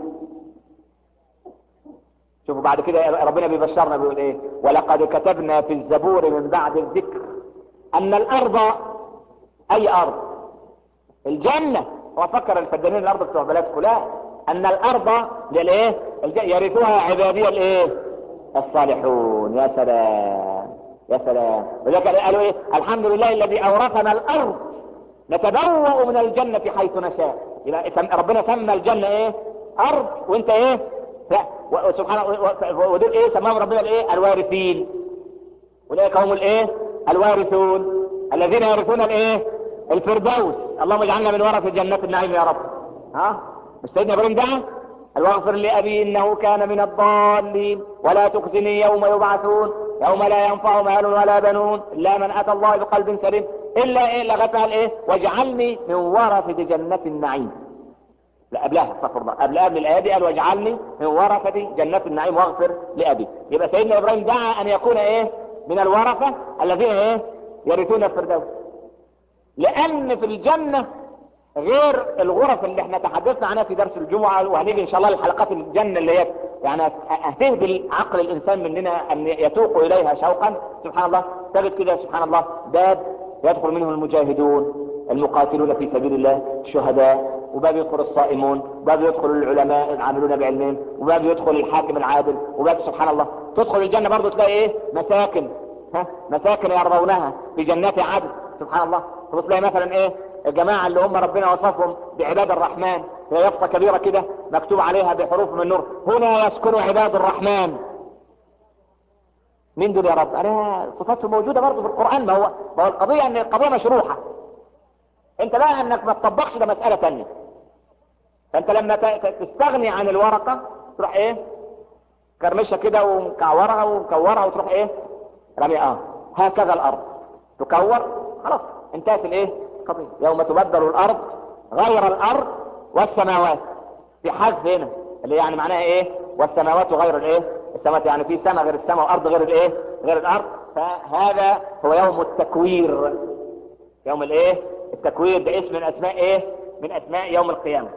شوفوا بعد كده ربنا بيبشرنا بيقول ايه ولقد كتبنا في الزبور من بعد الذكر ان الارض اي ارض الجنة هو فكر الفدانين الارض بتوع بلادكم لا ان الارض للايه يرثوها عبادي الايه الصالحون يا سلام يا سلام ولذلك قالوا ايه الحمد لله الذي اورثنا الارض نتبوأ من الجنة حيث نشاء يبقى ربنا سمى الجنة ايه ارض وانت ايه لا وسبحانه ودول ايه سماهم ربنا الايه الوارثين اولئك هم الايه الوارثون الذين يرثون الايه الفردوس اللهم اجعلنا من ورث جنات النعيم يا رب ها مش سيدنا ابراهيم دعا واغفر لابي انه كان من الضالين ولا تخزني يوم يبعثون يوم لا ينفع مال ولا بنون الا من اتى الله بقلب سليم الا ايه لغت قال ايه واجعلني من ورثة جنة النعيم لا قبلها استغفر الله قبل قبل الايه دي قال واجعلني من ورثة جنة النعيم واغفر لابي يبقى سيدنا ابراهيم دعا ان يكون ايه من الورثة الذين ايه يرثون الفردوس لان في الجنة غير الغرف اللي احنا تحدثنا عنها في درس الجمعة وهنيجي ان شاء الله لحلقات الجنة اللي هي يعني هتهدي عقل الانسان مننا ان يتوق اليها شوقا سبحان الله تجد كده سبحان الله باب يدخل منه المجاهدون المقاتلون في سبيل الله الشهداء وباب يدخل الصائمون وباب يدخل العلماء العاملون بعلمهم وباب يدخل الحاكم العادل وباب سبحان الله تدخل الجنة برضه تلاقي ايه مساكن ها مساكن يرضونها في جنات عدن سبحان الله تلاقي مثلا ايه الجماعة اللي هم ربنا وصفهم بعباد الرحمن هي يافطة كبيرة كده مكتوب عليها بحروف من نور هنا يسكن عباد الرحمن مين دول يا رب انا صفاتهم موجودة برضه في القرآن ما هو ما هو القضية ان القضية مشروحة انت بقى انك ما تطبقش ده مسألة تانية فانت لما تستغني عن الورقة تروح ايه كرمشها كده ومكورها ومكورها وتروح ايه رمي اه هكذا الارض تكور خلاص انتهت الايه القضية يوم تبدل الارض غير الارض والسماوات في حذف هنا اللي يعني معناها ايه والسماوات غير الايه السماوات يعني في سماء غير السماء وارض غير الايه غير الارض فهذا هو يوم التكوير يوم الايه التكوير ده اسم من اسماء ايه من اسماء يوم القيامة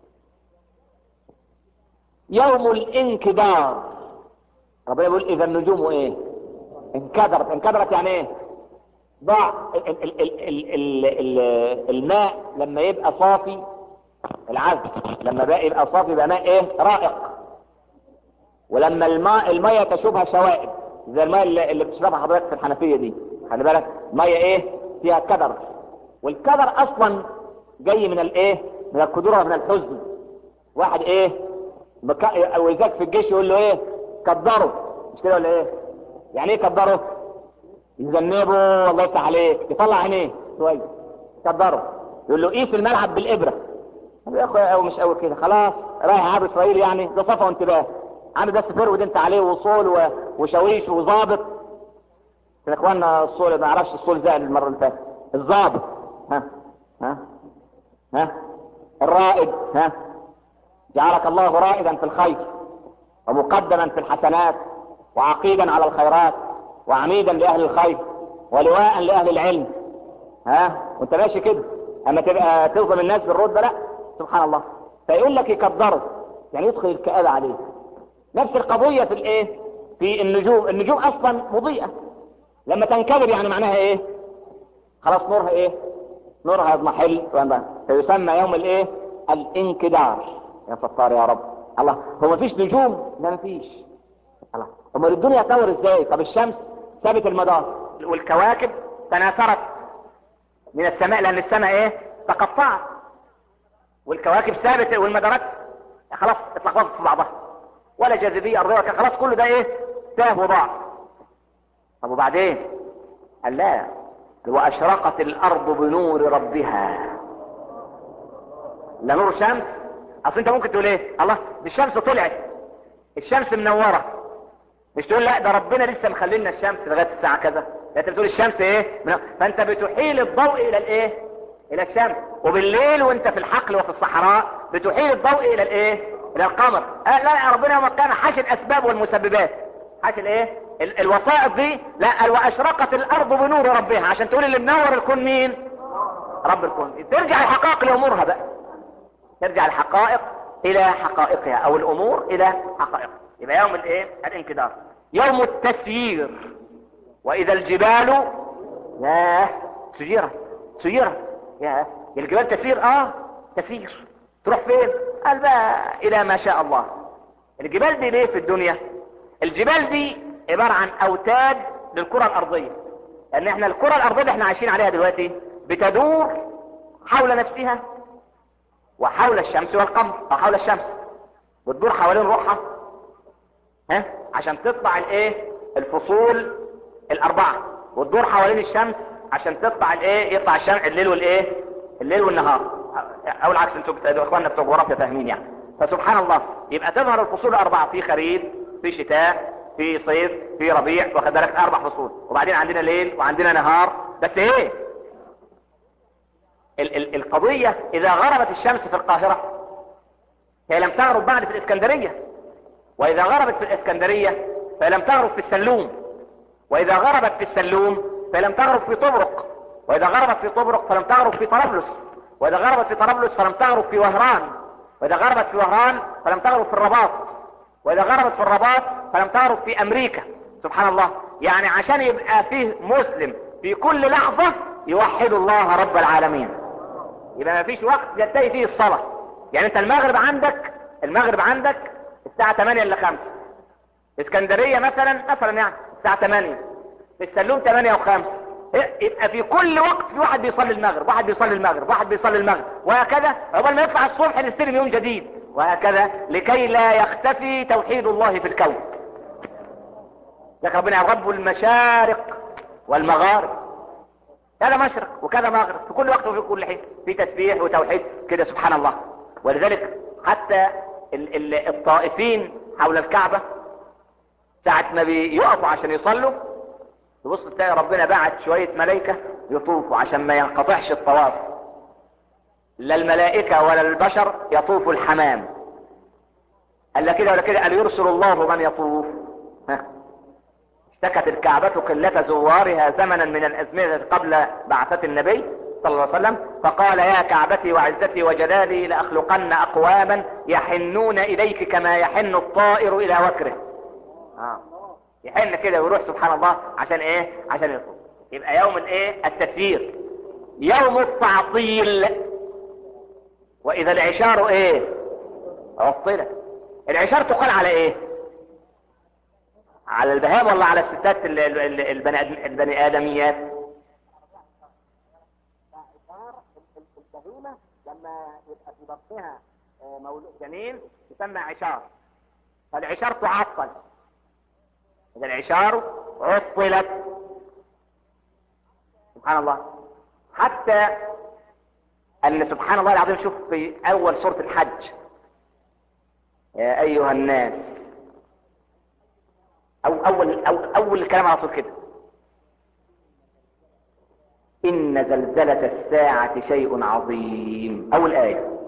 يوم الانكدار ربنا يقول اذا النجوم ايه انكدرت انكدرت يعني ايه ضاع ال- ال- ال- ال- ال- ال- الماء لما يبقى صافي العذب لما بقى يبقى صافي يبقى ماء ايه رائق ولما الماء الميه تشوبها شوائب زي الماء اللي, اللي بتشربها حضرتك في الحنفيه دي خلي بالك ميه ايه فيها كدر والكدر اصلا جاي من الايه من القدره ومن الحزن واحد ايه بك... ولذلك في الجيش يقول له ايه كدره مش كده ولا ايه يعني ايه كدره يذنبه الله يفتح عليك يطلع عينيه شويه كدره يقول له قيس الملعب بالابره يا اخويا قوي مش قوي كده خلاص رايح عبد اسرائيل يعني ده صفا وانتباه عامل بس فرود انت عليه وصول و- وشويش وظابط يا اخوانا الصول ما اعرفش الصول زائد المره اللي فاتت الظابط ها ها ها الرائد ها جعلك الله رائدا في الخير ومقدما في الحسنات وعقيدا على الخيرات وعميدا لاهل الخير ولواء لاهل العلم ها وانت ماشي كده اما تبقى تظلم الناس بالرتبه لا سبحان الله فيقول لك يكبره يعني يدخل الكآبة عليه نفس القضية في الايه في النجوم النجوم اصلا مضيئة لما تنكدر يعني معناها ايه خلاص نورها ايه نورها يضمحل فيسمى يوم الايه الانكدار يا ستار يا رب الله هو مفيش نجوم لا مفيش الله امال الدنيا تدور ازاي طب الشمس ثابت المدار والكواكب تناثرت من السماء لان السماء ايه تقطعت والكواكب ثابته والمدارات خلاص اتلخبطت في بعضها ولا جاذبيه ارضيه ولا خلاص كله ده ايه تاه وضاع طب وبعدين قال لا واشرقت الارض بنور ربها لا نور شمس اصل انت ممكن تقول ايه الله دي الشمس طلعت الشمس منوره مش تقول لا ده ربنا لسه مخلينا الشمس لغايه الساعه كذا لا انت بتقول الشمس ايه من... فانت بتحيل الضوء الى الايه الى الشمس وبالليل وانت في الحقل وفي الصحراء بتحيل الضوء الى الايه الى القمر آه لا يا ربنا يوم كان حاش الاسباب والمسببات حاش الايه ال... الوسائط دي لا قال واشرقت الارض بنور ربها عشان تقول اللي منور الكون مين رب الكون ترجع الحقائق لامورها بقى ترجع الحقائق الى حقائقها او الامور الى حقائقها يبقى يوم الايه الانكدار يوم التسيير واذا الجبال ياه سيرة سيرة ياه الجبال تسير اه تسير تروح فين قال بقى الى ما شاء الله الجبال دي ليه في الدنيا الجبال دي عبارة عن اوتاد للكرة الارضية لان احنا الكرة الارضية اللي احنا عايشين عليها دلوقتي بتدور حول نفسها وحول الشمس والقمر او حول الشمس بتدور حوالين روحها ها عشان تطلع الايه الفصول الاربعه وتدور حوالين الشمس عشان تطلع الايه يطلع الشمس الليل والايه الليل والنهار او العكس انتوا بت- اخواننا بتوع جغرافيا فاهمين يعني فسبحان الله يبقى تظهر الفصول الاربعه في خريف في شتاء في صيف في ربيع واخد بالك اربع فصول وبعدين عندنا ليل وعندنا نهار بس ايه ال- ال- القضيه اذا غربت الشمس في القاهره هي لم تغرب بعد في الاسكندريه واذا غربت في الاسكندرية فلم تغرب في السلوم واذا غربت في السلوم فلم تغرب في طبرق واذا غربت في طبرق فلم تغرب في طرابلس واذا غربت في طرابلس فلم تغرب في وهران واذا غربت في وهران فلم تغرب في الرباط واذا غربت في الرباط فلم تغرب في امريكا سبحان الله يعني عشان يبقى فيه مسلم في كل لحظة يوحد الله رب العالمين يبقى ما فيش وقت ينتهي فيه الصلاة يعني انت المغرب عندك المغرب عندك الساعة 8 الا 5 اسكندرية مثلا مثلا يعني الساعة 8 في السلوم 8 و5 يبقى في كل وقت في واحد بيصلي المغرب واحد بيصلي المغرب واحد بيصلي المغرب وهكذا عقبال ما يطلع الصبح نستلم يوم جديد وهكذا لكي لا يختفي توحيد الله في الكون لكن ربنا يا رب المشارق والمغارب هذا مشرق وكذا مغرب في كل وقت وفي كل حين في تسبيح وتوحيد كده سبحان الله ولذلك حتى ال- ال- الطائفين حول الكعبة ساعة ما بيقفوا عشان يصلوا تبص تلاقي ربنا بعت شوية ملائكة يطوفوا عشان ما ينقطعش الطواف لا الملائكة ولا البشر يطوف الحمام قال لا كده ولا كده قال يرسل الله من يطوف ها. اشتكت الكعبة قلة زوارها زمنا من الأزمنة قبل بعثة النبي صلى الله عليه وسلم فقال يا كعبتي وعزتي وجلالي لأخلقن أقواما يحنون إليك كما يحن الطائر إلى وكره آه. يحن كده ويروح سبحان الله عشان ايه عشان يطلب يبقى يوم الايه التسيير يوم التعطيل واذا العشار ايه عطلت العشار تقال على ايه على البهائم ولا على الستات ال- ال- ال- البني البني ادميات البهيمه لما يبقى في بطنها مولود جنين تسمى عشار فالعشار تعطل إذا العشار عطلت سبحان الله حتى أن سبحان الله العظيم شوف في أول سورة الحج يا أيها الناس أو أول أو أول الكلام على طول كده إن زلزلة الساعة شيء عظيم أول آية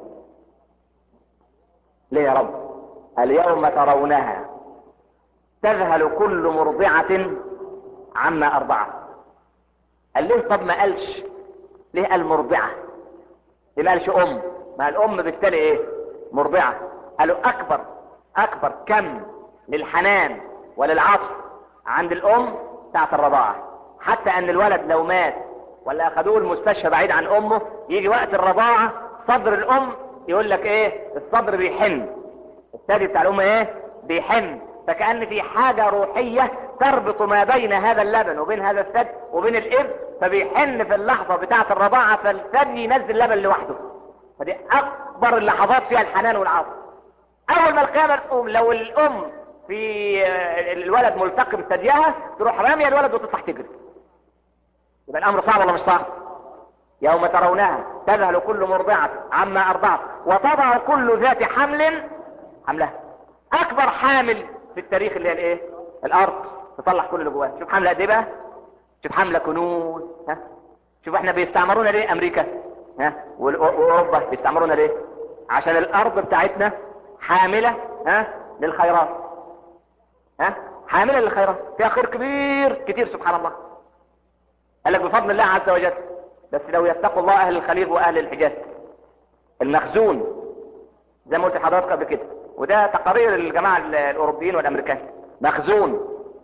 ليه يا رب اليوم ترونها تذهل كل مرضعة عما أرضعت قال ليه طب ما قالش ليه قال مرضعة ليه ما قالش أم ما الأم بالتالي إيه مرضعة قالوا أكبر أكبر كم للحنان وللعطف عند الأم ساعة الرضاعة حتى أن الولد لو مات ولا أخذوه المستشفى بعيد عن أمه يجي وقت الرضاعة صدر الأم يقول لك إيه الصدر بيحن الثدي بتاع الأم إيه بيحن فكأن في حاجة روحية تربط ما بين هذا اللبن وبين هذا الثدي وبين الإبن فبيحن في اللحظة بتاعة الرضاعة فالثدي ينزل لبن لوحده فدي أكبر اللحظات فيها الحنان والعطف أول ما القيامة تقوم لو الأم في الولد ملتقم ثديها تروح رامية الولد وتطلع تجري يبقى الأمر صعب ولا مش صعب؟ يوم ترونها تذهل كل مرضعة عما أرضعت وتضع كل ذات حمل حملها أكبر حامل في التاريخ اللي هي الايه الارض تطلع كل اللي جواها شوف حمله قد ايه بقى شوف حمله كنوز ها شوف احنا بيستعمرونا ليه امريكا ها واوروبا بيستعمرونا ليه عشان الارض بتاعتنا حامله ها للخيرات ها حامله للخيرات فيها خير كبير كتير سبحان الله قال لك بفضل الله عز وجل بس لو يتقوا الله اهل الخليج واهل الحجاز المخزون زي ما قلت لحضرتك قبل كده وده تقارير الجماعة الأوروبيين والأمريكان مخزون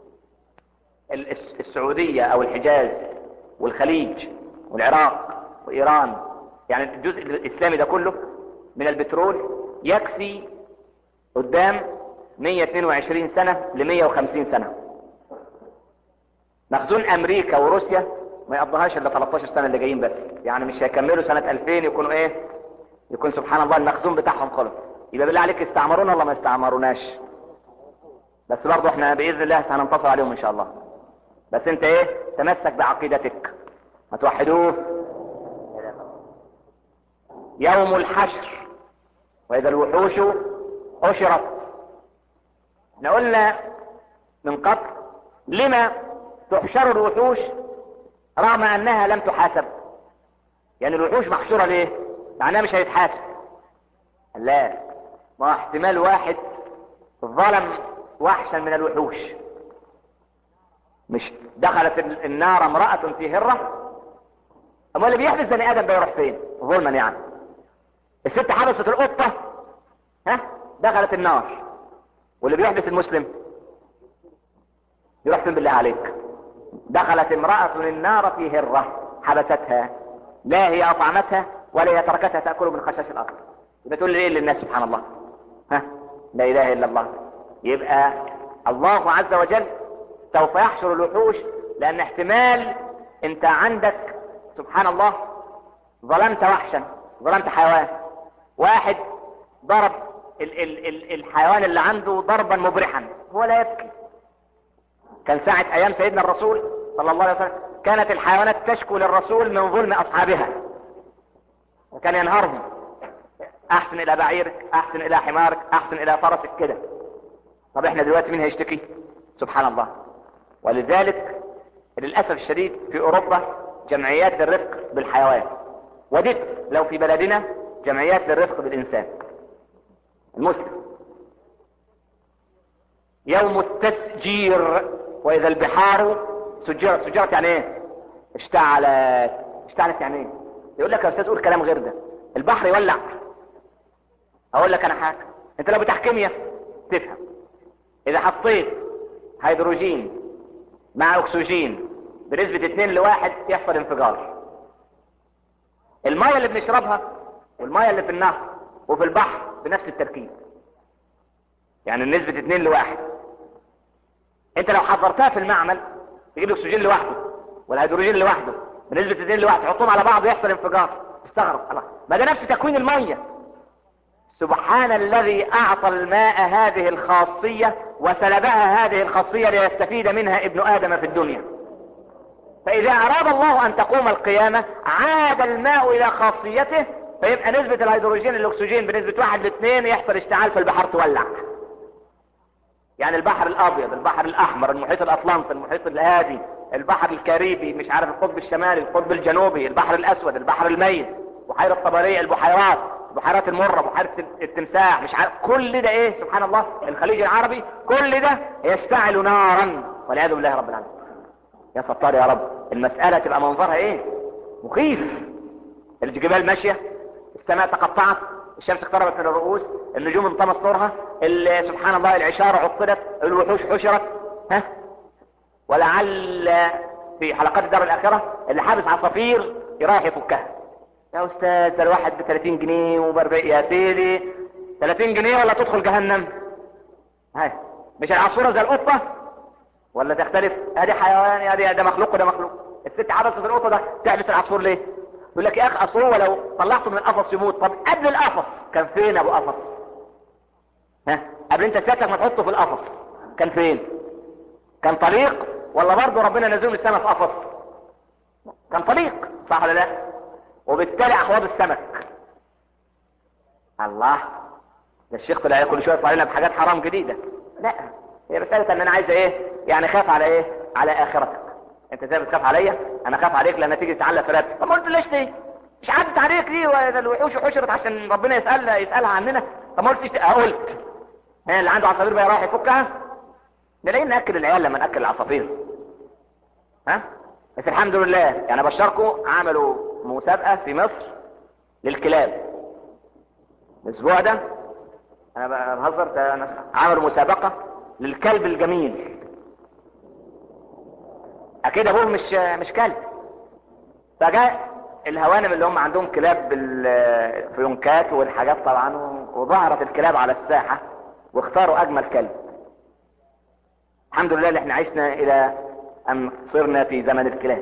السعودية أو الحجاز والخليج والعراق وإيران يعني الجزء الإسلامي ده كله من البترول يكفي قدام 122 سنة ل 150 سنة مخزون أمريكا وروسيا ما يقضيهاش إلا 13 سنة اللي جايين بس يعني مش هيكملوا سنة 2000 يكونوا إيه يكون سبحان الله المخزون بتاعهم خلص يبقى بالله عليك استعمرونا ولا ما استعمروناش بس برضه احنا باذن الله هننتصر عليهم ان شاء الله بس انت ايه تمسك بعقيدتك ما توحدوه يوم الحشر واذا الوحوش حشرت احنا قلنا من قبل لما تحشر الوحوش رغم انها لم تحاسب يعني الوحوش محشورة ليه معناها مش هيتحاسب لا ما احتمال واحد ظلم وحشا من الوحوش مش دخلت النار امرأة في هرة اما اللي بيحبس بني ادم بيروح فين ظلما يعني الست حبست القطة ها دخلت النار واللي بيحبس المسلم يروح فين بالله عليك دخلت امرأة النار في هرة حبستها لا هي اطعمتها ولا هي تركتها تأكل من خشاش الارض يبقى تقول لي ايه للناس سبحان الله ها لا اله الا الله يبقى الله عز وجل سوف يحشر الوحوش لان احتمال انت عندك سبحان الله ظلمت وحشا ظلمت حيوان واحد ضرب ال ال ال الحيوان اللي عنده ضربا مبرحا هو لا يبكي كان ساعة ايام سيدنا الرسول صلى الله عليه وسلم كانت الحيوانات تشكو للرسول من ظلم اصحابها وكان ينهرهم احسن الى بعيرك احسن الى حمارك احسن الى فرسك كده طب احنا دلوقتي مين هيشتكي سبحان الله ولذلك للاسف الشديد في اوروبا جمعيات للرفق بالحيوان وددت لو في بلدنا جمعيات للرفق بالانسان المسلم يوم التسجير واذا البحار سجرت سجرت يعني ايه اشتعلت اشتعلت يعني ايه يقول لك يا استاذ قول كلام غير ده البحر يولع اقول لك انا حاجه انت لو بتاع كيمياء تفهم اذا حطيت هيدروجين مع اكسجين بنسبة 2 لواحد يحصل انفجار المية اللي بنشربها والمية اللي في النهر وفي البحر بنفس التركيب يعني النسبة 2 لواحد انت لو حضرتها في المعمل تجيب الاكسجين لوحده والهيدروجين لوحده بنسبة 2 لواحد تحطهم على بعض يحصل انفجار استغرب الله ما ده نفس تكوين المية سبحان الذي اعطى الماء هذه الخاصية وسلبها هذه الخاصية ليستفيد منها ابن ادم في الدنيا فاذا اراد الله ان تقوم القيامة عاد الماء الى خاصيته فيبقى نسبة الهيدروجين الاكسجين بنسبة واحد لاثنين يحصل اشتعال في البحر تولع يعني البحر الابيض البحر الاحمر المحيط الاطلنطي المحيط الهادي البحر الكاريبي مش عارف القطب الشمالي القطب الجنوبي البحر الاسود البحر الميت بحيرة طبرية البحيرات بحيرات المرة بحيرة التمساح مش عارف كل ده ايه سبحان الله الخليج العربي كل ده يشتعل نارا والعياذ بالله رب العالمين يا ستار يا رب المسألة تبقى منظرها ايه مخيف الجبال ماشية السماء تقطعت الشمس اقتربت من الرؤوس النجوم انطمس نورها ال- سبحان الله العشارة عطلت الوحوش حشرت ها ولعل في حلقات الدار الاخرة اللي حابس عصافير يرايح يفكها يا استاذ ده الواحد ب 30 جنيه وب 40 يا سيدي 30 جنيه ولا تدخل جهنم هاي مش العصفورة زي القطة ولا تختلف ادي حيوان يا دي ده مخلوق وده مخلوق الست حبست في القطة ده تحبس العصفور ليه يقول لك يا اخ اصل هو لو طلعته من القفص يموت طب قبل القفص كان فين ابو قفص ها قبل انت سيادتك ما تحطه في القفص كان فين كان طليق ولا برضه ربنا نزله من السماء في قفص كان طليق صح ولا لا وبالتالي احواض السمك الله ده الشيخ طلع كل شويه يطلع لنا بحاجات حرام جديده لا هي مساله ان انا عايز ايه يعني خاف على ايه على اخرتك انت زي ما بتخاف عليا انا خاف عليك لما تيجي تعلق في رقبتي طب ما قلت ليش ليه مش عدت عليك ليه ولا الوحوش حشرت عشان ربنا يسال يسالها عننا طب ما قلتش قلت ها اللي عنده عصافير بقى رايح يفكها نلاقي ناكل العيال لما ناكل العصافير ها بس الحمد لله يعني بشركم عملوا مسابقه في مصر للكلاب الاسبوع ده انا بقى بهزر ده أنا عملوا مسابقه للكلب الجميل اكيد ابوه مش مش كلب فجاء الهوانم اللي هم عندهم كلاب بالفيونكات والحاجات طبعا وظهرت الكلاب على الساحة واختاروا اجمل كلب الحمد لله اللي احنا عشنا الى ان صرنا في زمن الكلاب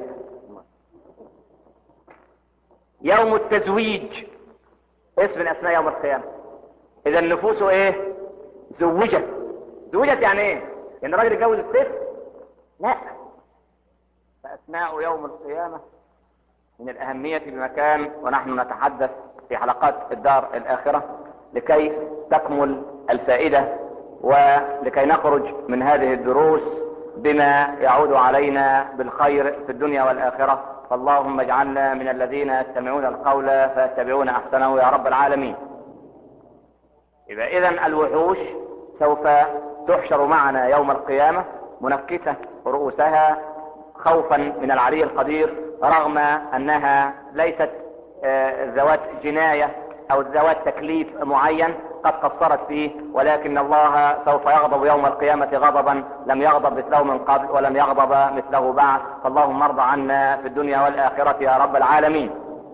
يوم التزويج اسم من اسماء يوم القيامة اذا النفوس ايه زوجت زوجت يعني ايه يعني الراجل يتجوز الست لا فأثناء يوم القيامة من الأهمية بمكان ونحن نتحدث في حلقات الدار الآخرة لكي تكمل الفائدة ولكي نخرج من هذه الدروس بما يعود علينا بالخير في الدنيا والآخرة فاللهم اجعلنا من الذين يستمعون القول فيتبعون أحسنه يا رب العالمين إذا إذن الوحوش سوف تحشر معنا يوم القيامة منكسة رؤوسها خوفا من العلي القدير رغم انها ليست ذوات جناية او ذوات تكليف معين قد قصرت فيه ولكن الله سوف يغضب يوم القيامة غضبا لم يغضب مثله من قبل ولم يغضب مثله بعد فاللهم ارضى عنا في الدنيا والآخرة يا رب العالمين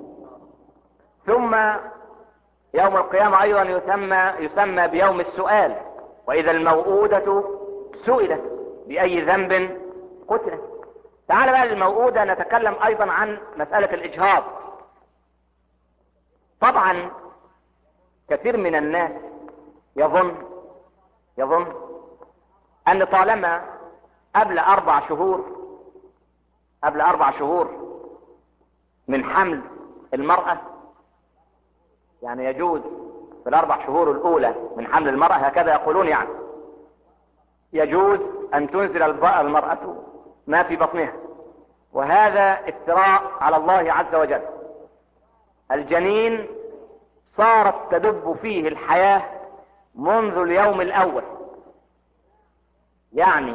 ثم يوم القيامة ايضا يسمى, يسمى بيوم السؤال واذا الموءودة سئلت بأي ذنب قتلت تعال بقى للموؤودة نتكلم ايضا عن مسألة الاجهاض طبعا كثير من الناس يظن يظن ان طالما قبل اربع شهور قبل اربع شهور من حمل المرأة يعني يجوز في الاربع شهور الاولى من حمل المرأة هكذا يقولون يعني يجوز ان تنزل المرأة ما في بطنها وهذا افتراء على الله عز وجل الجنين صارت تدب فيه الحياة منذ اليوم الاول يعني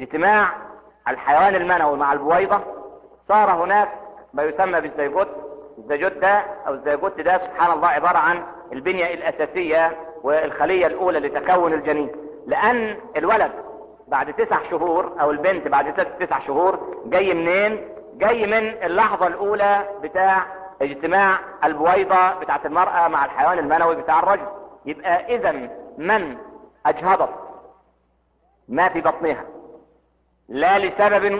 اجتماع الحيوان المنوي مع البويضة صار هناك ما يسمى بالزيجوت الزيجوت ده او الزيجوت ده سبحان الله عبارة عن البنية الاساسية والخلية الاولى لتكون الجنين لان الولد بعد تسع شهور او البنت بعد تسع شهور جاي منين جاي من اللحظة الاولى بتاع اجتماع البويضة بتاعت المرأة مع الحيوان المنوي بتاع الرجل يبقى اذا من اجهضت ما في بطنها لا لسبب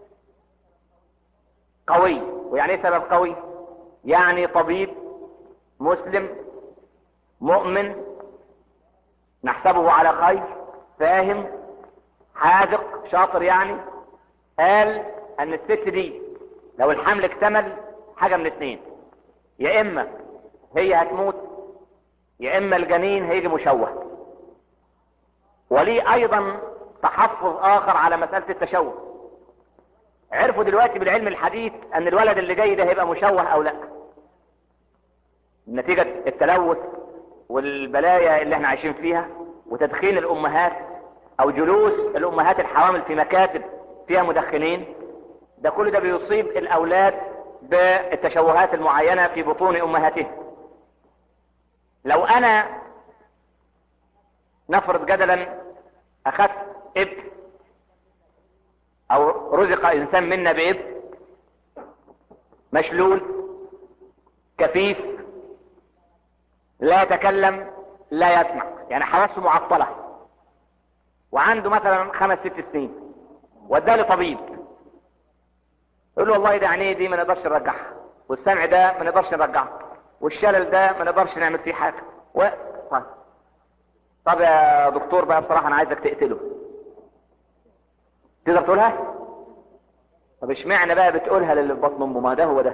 قوي ويعني ايه سبب قوي يعني طبيب مسلم مؤمن نحسبه على خير فاهم حاذق شاطر يعني قال ان الست دي لو الحمل اكتمل حاجة من اتنين يا اما هي هتموت يا اما الجنين هيجي مشوه وليه ايضا تحفظ اخر على مسألة التشوه عرفوا دلوقتي بالعلم الحديث ان الولد اللي جاي ده هيبقى مشوه او لا نتيجة التلوث والبلايا اللي احنا عايشين فيها وتدخين الامهات او جلوس الامهات الحوامل في مكاتب فيها مدخنين ده كل ده بيصيب الاولاد بالتشوهات المعينة في بطون امهاتهم لو انا نفرض جدلا اخذت ابن او رزق انسان منا بابن مشلول كفيف لا يتكلم لا يسمع يعني حواسه معطلة وعنده مثلا خمس ست سنين وداه لطبيب يقول له والله ده عينيه دي ما نقدرش نرجعها والسمع ده ما نقدرش نرجعه والشلل ده ما نقدرش نعمل فيه حاجة و... طيب. طب يا دكتور بقى بصراحة انا عايزك تقتله تقدر تقولها طب اشمعنى بقى بتقولها للي في بطن امه ما ده هو ده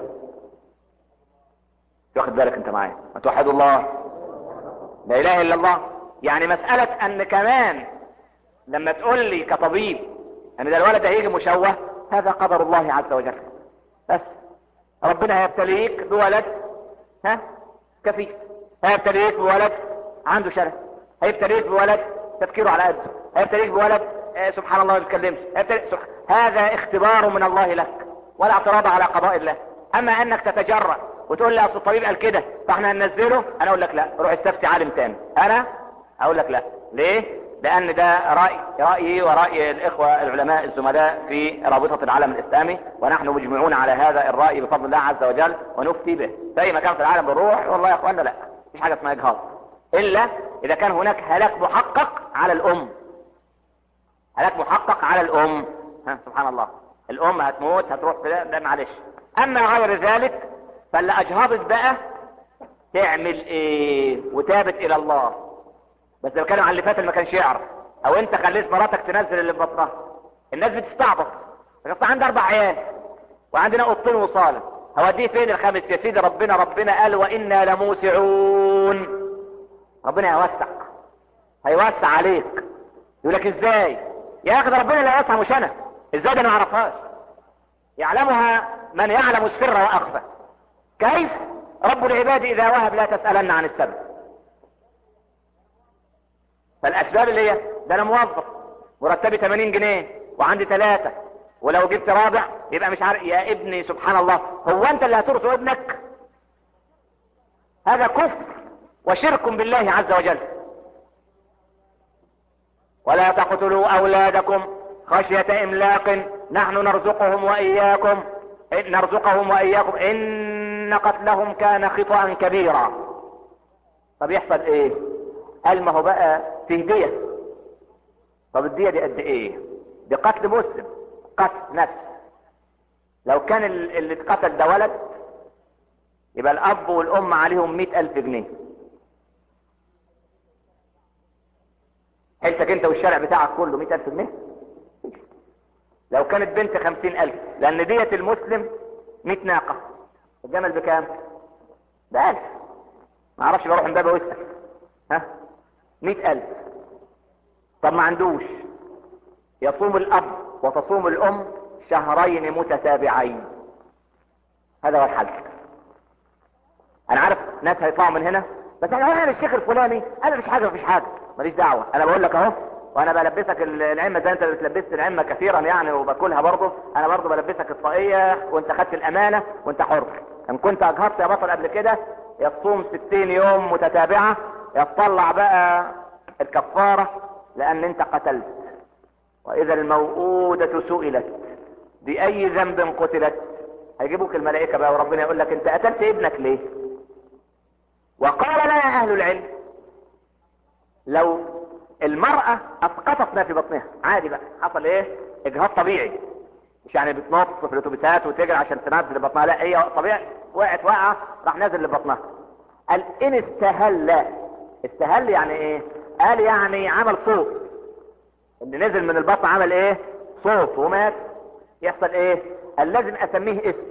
واخد بالك انت معايا ما توحدوا الله لا اله الا الله يعني مسألة ان كمان لما تقول لي كطبيب ان ده الولد هيجي مشوه هذا قدر الله عز وجل بس ربنا هيبتليك بولد ها كفيف هيبتليك بولد عنده شرف هيبتليك بولد تفكيره على قده هيبتليك بولد آه سبحان الله ما بيتكلمش سبح... هذا اختبار من الله لك ولا اعتراض على قضاء الله اما انك تتجرأ وتقول لي اصل الطبيب قال كده فاحنا هننزله انا اقول لك لا روح استفتي عالم تاني انا اقول لك لا ليه لان ده رأي رأيي ورأي الاخوة العلماء الزملاء في رابطة العالم الاسلامي ونحن مجمعون على هذا الرأي بفضل الله عز وجل ونفتي به في اي مكان في العالم بنروح والله يا اخوانا لا مفيش حاجة اسمها اجهاض الا اذا كان هناك هلاك محقق على الام هلاك محقق على الام ها سبحان الله الام هتموت هتروح في ده معلش اما غير ذلك فاللي اجهضت بقى تعمل ايه وتابت الى الله بس لو كانوا على اللي فات اللي ما كانش يعرف او انت خليت مراتك تنزل اللي في بطنها الناس بتستعبط بس عندي اربع عيال وعندنا اوضتين وصاله هوديه فين الخامس يا سيدي ربنا ربنا قال وانا لموسعون ربنا هيوسع هيوسع عليك يقول لك ازاي يا اخي ده ربنا لا يسعى مش انا ازاي ده انا ما اعرفهاش يعلمها من يعلم السر واخفى كيف رب العباد اذا وهب لا تسألن عن السبب فالاسباب اللي هي ده انا موظف مرتبي 80 جنيه وعندي ثلاثة ولو جبت رابع يبقى مش عارف يا ابني سبحان الله هو انت اللي هترث ابنك هذا كفر وشرك بالله عز وجل ولا تقتلوا اولادكم خشية املاق نحن نرزقهم واياكم نرزقهم واياكم ان قتلهم كان خطأ كبيرا طب يحصل ايه قال ما هو بقى فيه دية طب الدية دي قد ايه دي قتل مسلم قتل نفس لو كان اللي اتقتل ده ولد يبقى الاب والام عليهم مئة الف جنيه حيلتك انت والشارع بتاعك كله مئة الف جنيه لو كانت بنت خمسين الف لان دية المسلم مئة ناقة الجمل بكام ده الف ما اعرفش بروح امبابة واسأل ها مئة الف طب ما عندوش يصوم الاب وتصوم الام شهرين متتابعين هذا هو الحل انا عارف ناس هيطلعوا من هنا بس انا انا الشيخ الفلاني انا مش حاجه مفيش حاجه ماليش دعوه انا بقول لك اهو وانا بلبسك العمه زي انت بتلبست العمه كثيرا يعني وباكلها برضه انا برضه بلبسك الطاقيه وانت خدت الامانه وانت حر ان كنت اجهضت يا بطل قبل كده يا تصوم ستين يوم متتابعة يا تطلع بقى الكفارة لان انت قتلت واذا الموءودة سئلت باي ذنب قتلت هيجيبوك الملائكة بقى وربنا يقول لك انت قتلت ابنك ليه وقال لنا اهل العلم لو المرأة اسقطت ما في بطنها عادي بقى حصل ايه اجهاض طبيعي مش يعني بتنط في الاتوبيسات وتجري عشان تنزل لبطنها لا هي طبيعي وقعت وقعة راح نازل لبطنها قال ان استهل استهل يعني ايه قال يعني عمل صوت اللي نزل من البطن عمل ايه صوت ومات يحصل ايه قال لازم اسميه اسم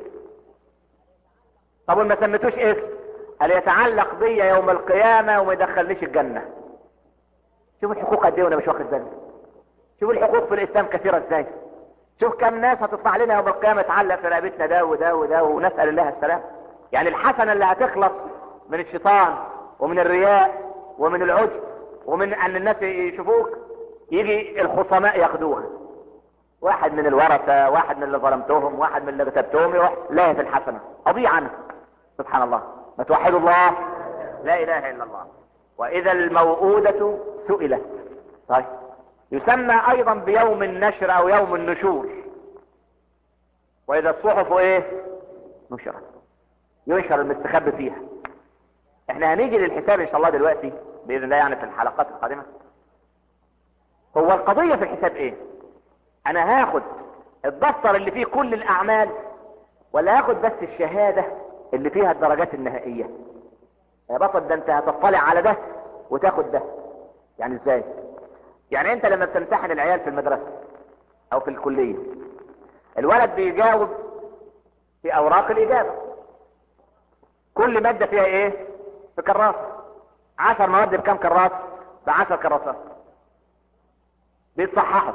طب وما سميتوش اسم قال يتعلق بي يوم القيامة وما يدخلنيش الجنة شوف الحقوق قد ايه وانا مش واخد بالي شوف الحقوق في الاسلام كثيرة ازاي شوف كم ناس هتطلع لنا يوم القيامة تعلق في رقبتنا ده وده وده ونسأل الله السلام يعني الحسنة اللي هتخلص من الشيطان ومن الرياء ومن العجب ومن ان الناس يشوفوك يجي الخصماء ياخدوها واحد من الورثة واحد من اللي ظلمتهم واحد من اللي غتبتهم يروح لاهي في الحسنة اضيع عنه سبحان الله ما توحدوا الله لا اله الا الله واذا الموءودة سئلت طيب يسمى ايضا بيوم النشر او يوم النشور واذا الصحف ايه نشرت ينشر المستخبي فيها احنا هنيجي للحساب ان شاء الله دلوقتي باذن الله يعني في الحلقات القادمة هو القضية في الحساب ايه انا هاخد الدفتر اللي فيه كل الاعمال ولا هاخد بس الشهادة اللي فيها الدرجات النهائية يا بطل ده انت هتطلع على ده وتاخد ده يعني ازاي يعني انت لما بتمتحن العيال في المدرسة او في الكلية الولد بيجاوب في اوراق الاجابة كل مادة فيها ايه في كراس عشر مواد بكام كراس بعشر كراسات بيتصححوا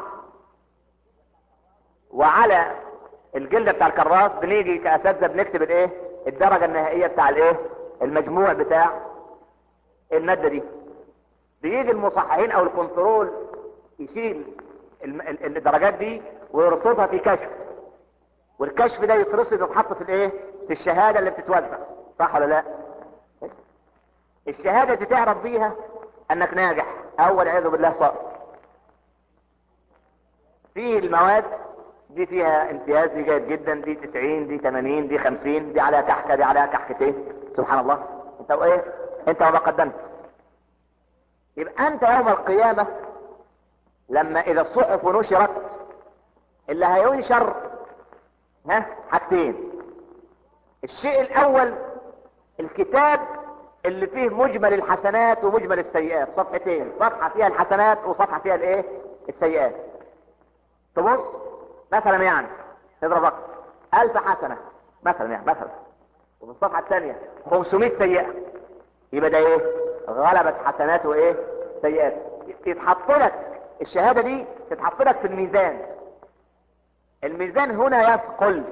وعلى الجلدة بتاع الكراس بنيجي كأساتذة بنكتب الايه الدرجة النهائية بتاع الايه المجموع بتاع المادة دي بيجي المصححين او الكنترول يشيل الم- ال- الدرجات دي ويرصدها في كشف والكشف ده يترصد ويتحط في الايه في الشهادة اللي بتتوزع صح ولا لا الشهادة دي تعرف بيها انك ناجح او والعياذ بالله ساقط في المواد دي فيها امتياز دي جيد جدا دي 90 دي 80 دي 50 دي عليها كحكة دي عليها كحكتين سبحان الله انت وايه انت وما قدمت يبقى انت يوم القيامة لما اذا الصحف نشرت اللي هينشر ها حاجتين الشيء الاول الكتاب اللي فيه مجمل الحسنات ومجمل السيئات صفحتين صفحة فيها الحسنات وصفحة فيها الايه السيئات تبص مثلا يعني تضرب رقم ألف حسنة مثلا يعني مثلا وفي الصفحة الثانية 500 سيئة يبقى ده ايه غلبت حسناته ايه سيئات يتحط لك الشهادة دي تتحط لك في الميزان الميزان هنا يثقل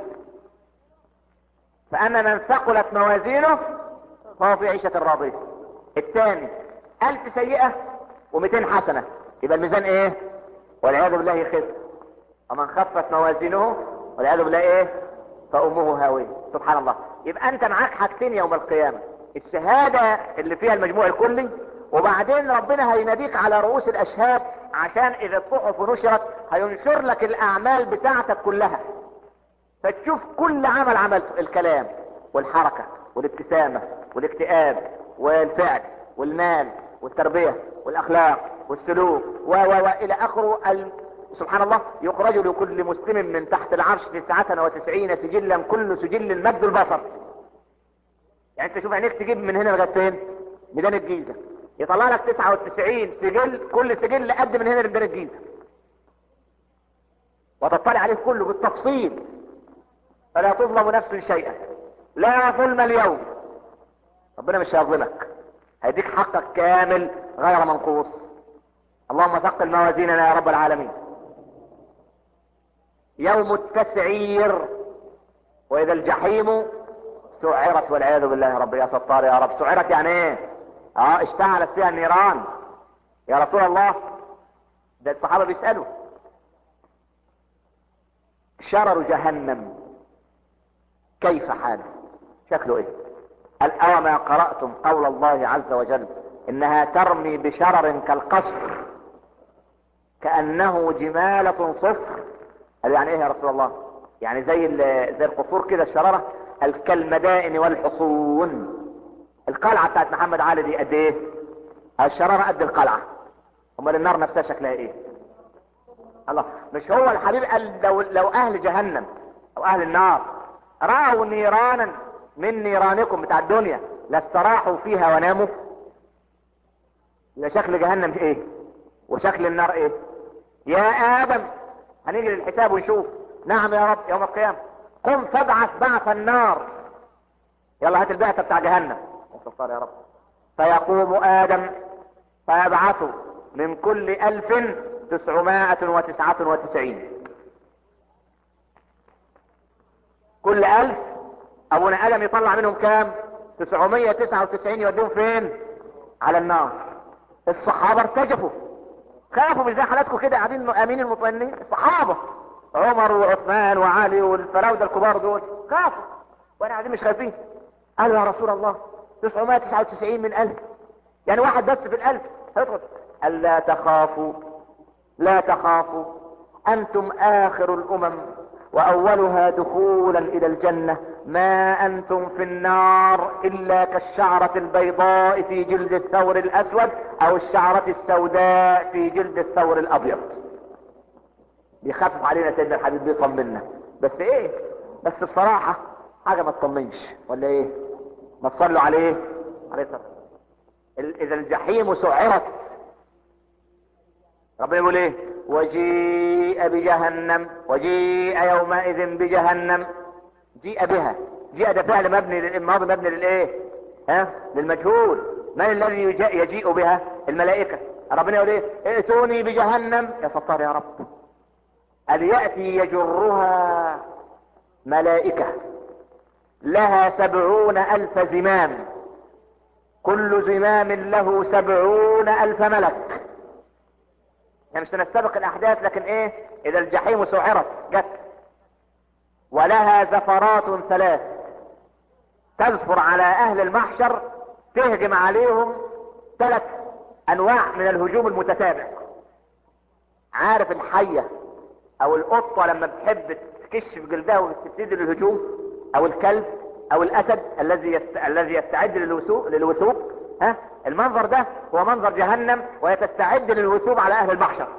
فأما من ثقلت موازينه فهو في عيشة راضية الثاني ألف سيئة ومئتين حسنة يبقى الميزان ايه والعياذ بالله يخف ومن خفت موازينه والعياذ بالله ايه فأمه هاوية سبحان الله يبقى انت معاك حاجتين يوم القيامة الشهادة اللي فيها المجموع الكلي وبعدين ربنا هيناديك على رؤوس الاشهاد عشان اذا الصحف نشرت هينشر لك الاعمال بتاعتك كلها فتشوف كل عمل عملته الكلام والحركة والابتسامة والاكتئاب والفعل والمال والتربية والاخلاق والسلوك و و و الى اخره ال... سبحان الله يخرج لكل مسلم من تحت العرش تسعة وتسعين سجلا كل سجل مد البصر يعني انت شوف عينيك تجيب من هنا لغايه فين ميدان الجيزه يطلع لك 99 سجل كل سجل قد من هنا لميدان الجيزه وتطلع عليه كله بالتفصيل فلا تظلم نفس شيئا لا ظلم اليوم ربنا مش هيظلمك هيديك حقك كامل غير منقوص اللهم ثقل موازيننا يا رب العالمين يوم التسعير واذا الجحيم سعرت والعياذ بالله يا رب يا ستار يا رب سعرت يعني ايه اه اشتعلت فيها النيران يا رسول الله ده الصحابة بيسألوا شرر جهنم كيف حاله شكله ايه قال اوما قرأتم قول الله عز وجل انها ترمي بشرر كالقصر كأنه جمالة صفر قال يعني ايه يا رسول الله يعني زي ال- زي القصور كده الشرارة قال كالمدائن والحصون القلعة بتاعت محمد علي دي قد ايه الشرارة قد القلعة امال النار نفسها شكلها ايه الله مش هو الحبيب قال لو, لو اهل جهنم او اهل النار رأوا نيرانا من نيرانكم بتاع الدنيا لاستراحوا فيها وناموا يبقى شكل جهنم ايه وشكل النار ايه يا ادم هنيجي للحساب ونشوف نعم يا رب يوم القيامة قم فابعث بعث النار يلا هات البعثة بتاع جهنم استغفر يا رب فيقوم ادم فيبعث من كل الف تسعمائة وتسعة وتسعين كل الف ابونا ادم يطلع منهم كام تسعمية تسعة وتسعين يوديهم فين على النار الصحابة ارتجفوا خافوا مش زي حالاتكم كده قاعدين امين المطمئنين الصحابة عمر وعثمان وعلي والفراودة الكبار دول خافوا وانا قاعدين مش خايفين قالوا يا رسول الله 999 من ألف يعني واحد بس في الألف هيدخل قال لا تخافوا لا تخافوا أنتم آخر الأمم وأولها دخولا إلى الجنة ما أنتم في النار إلا كالشعرة البيضاء في جلد الثور الأسود أو الشعرة السوداء في جلد الثور الأبيض بيخفف علينا سيدنا الحبيب بيطمنا بس ايه بس بصراحة حاجة ما تطمنش ولا ايه ما تصلوا عليه عليه الصلاة ال- اذا الجحيم سعرت ربنا يقول ايه وجيء بجهنم وجيء يومئذ بجهنم جيء بها جيء ده فعل مبني للماضي مبني للايه ها للمجهول من الذي يجيء, يجيء بها الملائكة ربنا يقول ايه ائتوني بجهنم يا ستار يا رب أن يأتي يجرها ملائكة لها سبعون ألف زمام كل زمام له سبعون ألف ملك يعني مش سنستبق الأحداث لكن إيه إذا الجحيم سعرت جت ولها زفرات ثلاث تزفر على أهل المحشر تهجم عليهم ثلاث أنواع من الهجوم المتتابع عارف الحية او القطة لما بتحب تكشف جلدها وتبتدي للهجوم او الكلب او الاسد الذي يست... الذي يستعد للوثوق للوثوق ها المنظر ده هو منظر جهنم وهي تستعد للوثوق على اهل المحشر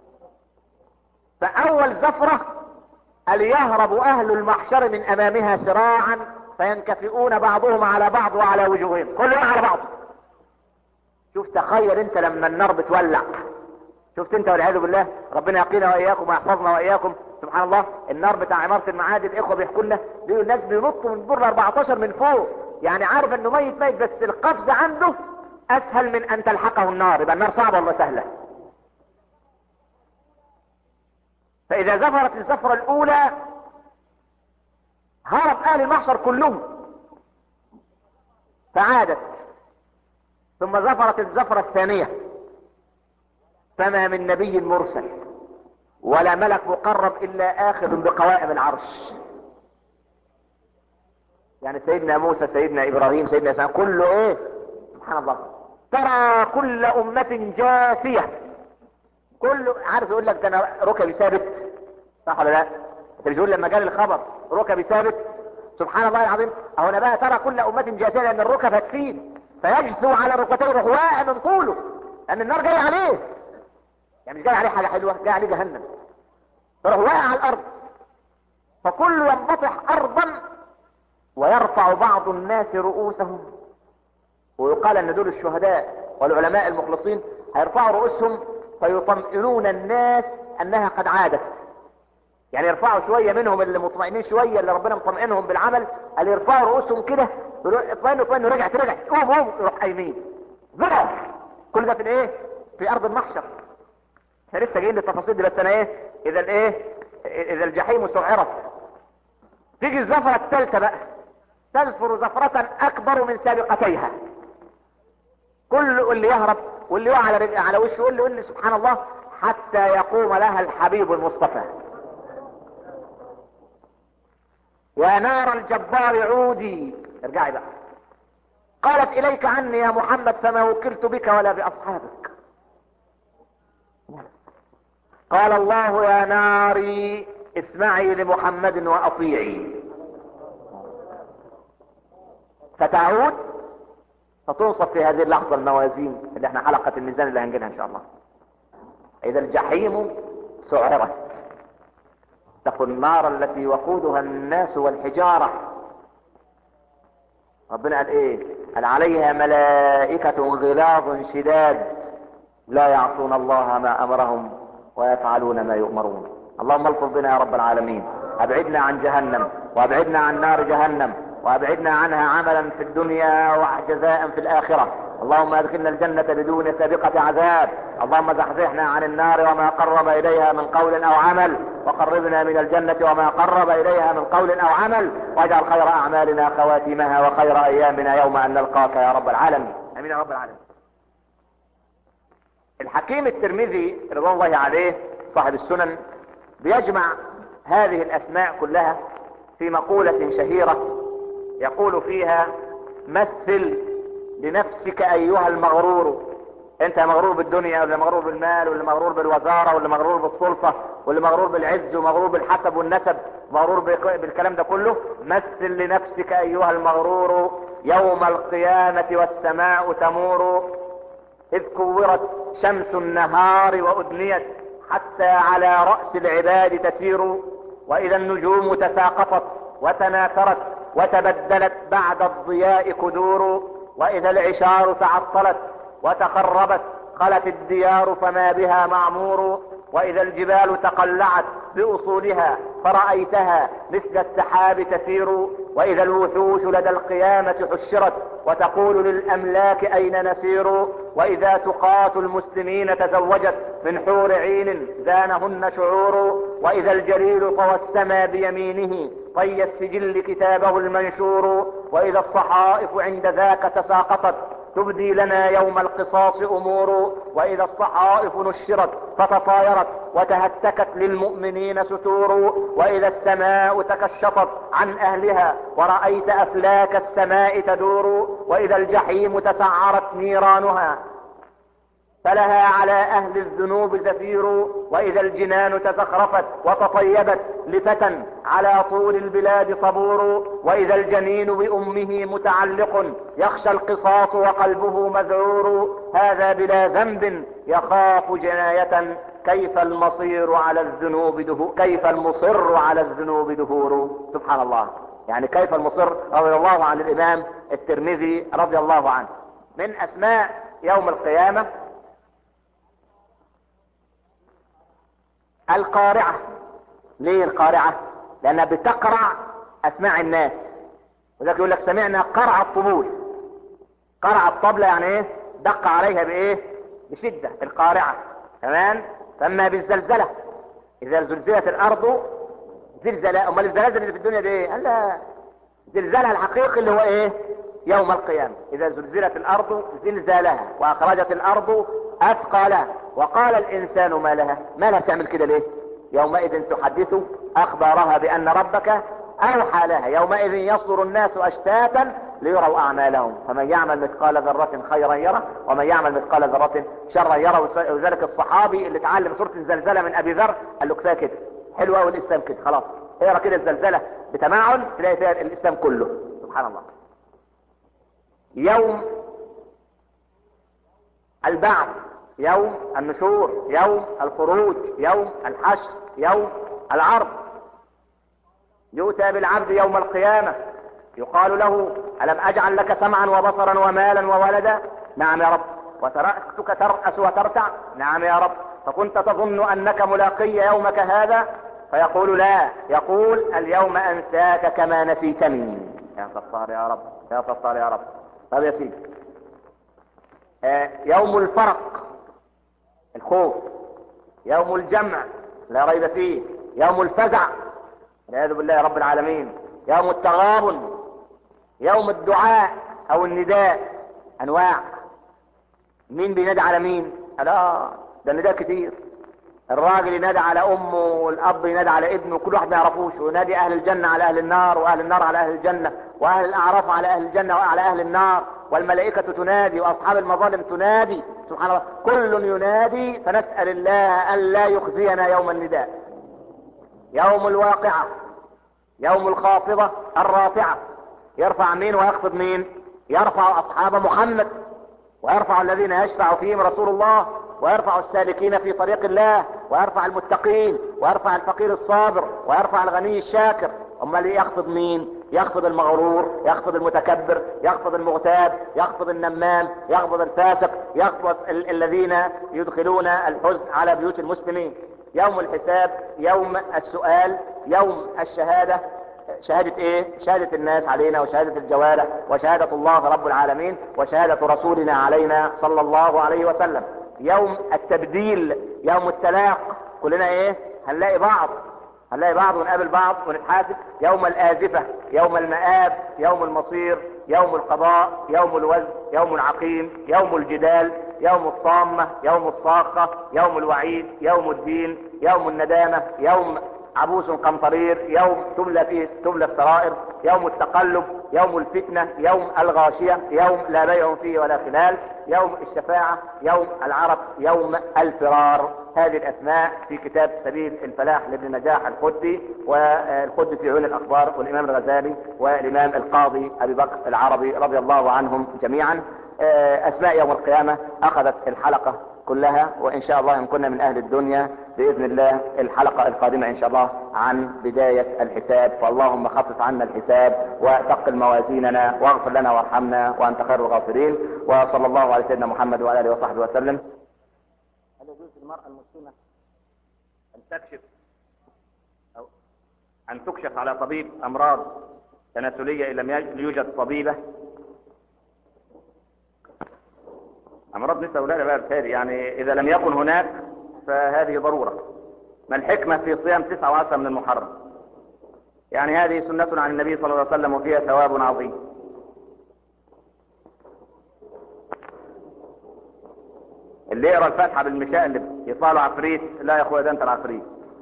فاول زفرة ان يهرب اهل المحشر من امامها سراعا فينكفئون بعضهم على بعض وعلى وجوههم كله على بعض شوف تخيل انت لما النار بتولع شفت انت والعياذ بالله ربنا يقينا واياكم ويحفظنا واياكم سبحان الله النار بتاع عمارة المعاد الاخوة بيحكوا لنا بيقولوا الناس بينطوا من الدور 14 من فوق يعني عارف انه ميت ميت بس القفز عنده اسهل من ان تلحقه النار يبقى النار صعبة ولا سهلة فاذا زفرت الزفرة الاولى هرب اهل المحشر كلهم فعادت ثم زفرت الزفرة الثانية فما من نبي مرسل ولا ملك مقرب الا اخذ بقوائم العرش يعني سيدنا موسى سيدنا ابراهيم سيدنا اسماعيل كله ايه سبحان الله ترى كل امة جاثية كله عارف يقول لك ده انا ركبي ثابت صح ولا لا انت بتقول لما جالي الخبر ركبي ثابت سبحان الله العظيم اهو انا بقى ترى كل امة جاثية لان الركب هتسيل فيجثو على ركبتيه رهواء من طوله لان النار جاي عليه يعني مش جاي عليه حاجة حلوة جاي عليه جهنم فراح واقع على الارض فكل ينبطح ارضا ويرفع بعض الناس رؤوسهم ويقال ان دول الشهداء والعلماء المخلصين هيرفعوا رؤوسهم فيطمئنون الناس انها قد عادت يعني يرفعوا شوية منهم اللي مطمئنين شوية اللي ربنا مطمئنهم بالعمل اللي يرفعوا رؤوسهم كده اطمئنوا اطمئنوا رجعت رجعت قوم قوم يروح قايمين رجعوا كل ده في الايه في ارض المحشر احنا لسه جايين للتفاصيل دي بس انا ايه اذا الايه اذا الجحيم سعرت تيجي الزفرة الثالثة بقى تزفر زفرة اكبر من سابقتيها كل اللي يهرب واللي يقع على رجع على وشه يقول لي يقول لي سبحان الله حتى يقوم لها الحبيب المصطفى يا نار الجبار عودي ارجعي بقى قالت اليك عني يا محمد فما وكلت بك ولا باصحابك قال الله يا ناري اسمعي لمحمد واطيعي فتعود فتنصف في هذه اللحظة الموازين اللي احنا حلقة الميزان اللي هنجيلها ان شاء الله اذا الجحيم سعرت اتقوا النار التي وقودها الناس والحجارة ربنا قال ايه قال عليها ملائكة غلاظ شداد لا يعصون الله ما امرهم ويفعلون ما يؤمرون اللهم الطف بنا يا رب العالمين ابعدنا عن جهنم وابعدنا عن نار جهنم وابعدنا عنها عملا في الدنيا وجزاء في الاخرة اللهم ادخلنا الجنة بدون سابقة عذاب اللهم زحزحنا عن النار وما قرب اليها من قول او عمل وقربنا من الجنة وما قرب اليها من قول او عمل واجعل خير اعمالنا خواتمها وخير ايامنا يوم ان نلقاك يا رب العالمين امين يا رب العالمين الحكيم الترمذي رضوان الله عليه صاحب السنن بيجمع هذه الاسماء كلها في مقولة شهيرة يقول فيها مثل لنفسك ايها المغرور انت مغرور بالدنيا ولا مغرور بالمال ولا مغرور بالوزارة ولا مغرور بالسلطة ولا مغرور بالعز ومغرور بالحسب والنسب مغرور بالكلام ده كله مثل لنفسك ايها المغرور يوم القيامة والسماء تمور اذ كورت شمس النهار وادنيت حتى على رأس العباد تسير واذا النجوم تساقطت وتناثرت وتبدلت بعد الضياء كدور واذا العشار تعطلت وتخربت خلت الديار فما بها معمور واذا الجبال تقلعت باصولها فرأيتها مثل السحاب تسير واذا الوحوش لدى القيامة حشرت وتقول للاملاك اين نسير واذا تقات المسلمين تزوجت من حور عين زانهن شعور واذا الجليل طوى السما بيمينه طي السجل كتابه المنشور واذا الصحائف عند ذاك تساقطت تبدي لنا يوم القصاص امور واذا الصحائف نشرت فتطايرت وتهتكت للمؤمنين ستور واذا السماء تكشطت عن اهلها ورأيت افلاك السماء تدور واذا الجحيم تسعرت نيرانها فلها على اهل الذنوب زفير واذا الجنان تزخرفت وتطيبت لفتى على طول البلاد صبور واذا الجنين بامه متعلق يخشى القصاص وقلبه مذعور هذا بلا ذنب يخاف جناية كيف المصير على الذنوب دهور كيف المصر على الذنوب دهور سبحان الله يعني كيف المصر رضي الله عن الامام الترمذي رضي الله عنه من اسماء يوم القيامة القارعة ليه القارعة لانها بتقرع اسماع الناس وذلك يقول لك سمعنا قرع الطبول قرع الطبلة يعني ايه دق عليها بايه بشدة القارعة تمام فاما بالزلزلة اذا زلزلت الارض زلزلة امال الزلازل اللي في الدنيا دي ايه قال لا زلزالها الحقيقي اللي هو ايه يوم القيامة اذا زلزلت الارض زلزالها واخرجت الارض اثقالها وقال الانسان ما لها ما لها بتعمل كده ليه يومئذ تحدث اخبارها بان ربك اوحى لها يومئذ يصدر الناس اشتاتا ليروا اعمالهم فمن يعمل مثقال ذرة خيرا يره ومن يعمل مثقال ذرة شرا يره وذلك الصحابي اللي اتعلم سورة الزلزلة من ابي ذر قال له كفايه كده حلو قوي الاسلام كده خلاص اقرا كده الزلزلة بتمعن تلاقي فيها الاسلام كله سبحان الله يوم البعث يوم النشور يوم الخروج يوم الحشر يوم العرض يؤتى بالعبد يوم القيامة يقال له ألم أجعل لك سمعا وبصرا ومالا وولدا نعم يا رب وتركتك ترأس وترتع نعم يا رب فكنت تظن أنك ملاقي يومك هذا فيقول لا يقول اليوم أنساك كما نسيتني يا ستار يا رب يا ستار يا رب طب يا سيدي آه يوم الفرق الخوف يوم الجمع لا ريب فيه يوم الفزع والعياذ بالله رب العالمين يوم التغابن يوم الدعاء او النداء انواع مين بينادي على مين لا ده النداء كتير الراجل ينادي على امه والاب ينادي على ابنه كل واحد ما يعرفوش وينادي اهل الجنة على اهل النار واهل النار على اهل الجنة واهل الاعراف على اهل الجنة وعلى اهل النار والملائكة تنادي واصحاب المظالم تنادي سبحان الله كل ينادي فنسأل الله ان لا يخزينا يوم النداء يوم الواقعة يوم الخافضة الرافعة يرفع مين ويخفض مين يرفع اصحاب محمد ويرفع الذين يشفع فيهم رسول الله ويرفع السالكين في طريق الله ويرفع المتقين ويرفع الفقير الصابر ويرفع الغني الشاكر امال ايه يخفض مين يخفض المغرور يخفض المتكبر يخفض المغتاب يخفض النمام يخفض الفاسق يخفض ال- الذين يدخلون الحزن على بيوت المسلمين يوم الحساب يوم السؤال يوم الشهادة شهادة ايه شهادة الناس علينا وشهادة الجوارح وشهادة الله رب العالمين وشهادة رسولنا علينا صلى الله عليه وسلم يوم التبديل يوم التلاق كلنا ايه هنلاقي بعض هنلاقي بعض ونقابل بعض ونتحاسب يوم الآزفة يوم المآب يوم المصير يوم القضاء يوم الوزن يوم العقيم يوم الجدال يوم الطامة يوم الصاخة يوم الوعيد يوم الدين يوم الندامة يوم عبوس قمطرير يوم تملى فيه تملى السرائر يوم التقلب يوم الفتنة يوم الغاشية يوم لا بيع فيه ولا خلال يوم الشفاعة يوم العرب يوم الفرار هذه الاسماء في كتاب سبيل الفلاح لابن نجاح القدي والقدي في عيون الاخبار والامام الغزالي والامام القاضي ابي بكر العربي رضي الله عنهم جميعا اسماء يوم القيامة اخذت الحلقة كلها وان شاء الله ان كنا من اهل الدنيا باذن الله الحلقة القادمة ان شاء الله عن بداية الحساب فاللهم خفف عنا الحساب وثقل موازيننا واغفر لنا وارحمنا وانت خير الغافرين وصلى الله على سيدنا محمد وعلى اله وصحبه وسلم هل يجوز للمرأة المسلمة ان تكشف او ان تكشف على طبيب امراض تناسلية ان لم يوجد طبيبة امراض نساء ولا بقى بالتالي يعني اذا لم يكن هناك فهذه ضرورة ما الحكمة في صيام تسعة وعشرة من المحرم يعني هذه سنة عن النبي صلى الله عليه وسلم وفيها ثواب عظيم اللي يقرا الفاتحة بالمشقلب يطلع له عفريت لا يا اخويا ده انت العفريت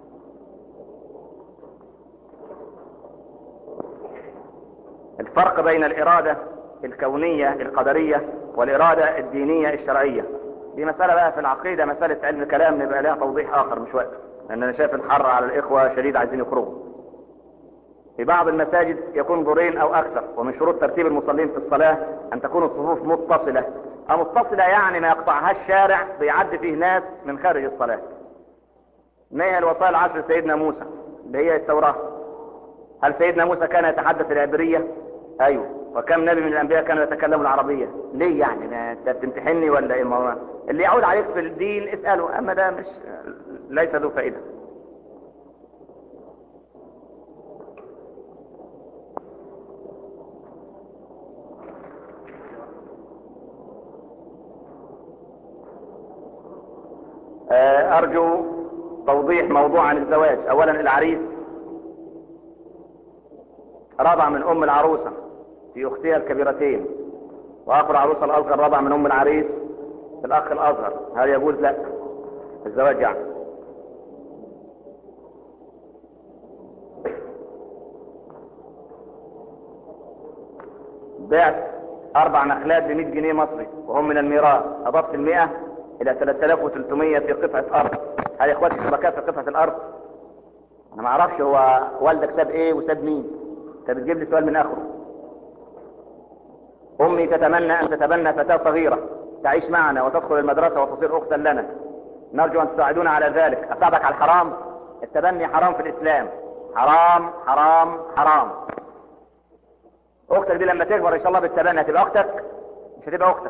الفرق بين الارادة الكونية القدرية والإرادة الدينية الشرعية دي مسألة بقى في العقيدة مسألة علم كلام نبقى لها توضيح آخر مش وقت لأن أنا شايف الحر على الإخوة شديد عايزين يخرجوا في بعض المساجد يكون دورين أو أكثر ومن شروط ترتيب المصلين في الصلاة أن تكون الصفوف متصلة أو متصلة يعني ما يقطعهاش شارع بيعدي فيه ناس من خارج الصلاة ما هي الوصايا العشر سيدنا موسى اللي هي التوراة هل سيدنا موسى كان يتحدث العبرية ايوه وكم نبي من الانبياء كانوا يتكلموا العربية ليه يعني انت بتمتحني ولا ايه ما اللي يعود عليك في الدين اسأله اما ده مش ليس ذو فائدة ارجو توضيح موضوع عن الزواج اولا العريس رضع من ام العروسة في اختها الكبيرتين واخر العروسة الاصغر رضع من ام العريس في الاخ الاصغر هل يجوز لا الزواج يعني بعت اربع نخلات ب 100 جنيه مصري وهم من الميراث اضفت المئة الى 3300 في قطعة ارض هل يا اخواتي شركاء في قطعة الارض انا ما اعرفش هو والدك ساب ايه وساب مين انت بتجيب لي سؤال من اخره امي تتمنى ان تتبنى فتاة صغيرة تعيش معنا وتدخل المدرسة وتصير اختا لنا نرجو ان تساعدونا على ذلك اساعدك على الحرام التبني حرام في الاسلام حرام حرام حرام اختك دي لما تكبر ان شاء الله بالتبني هتبقى اختك مش هتبقى اختك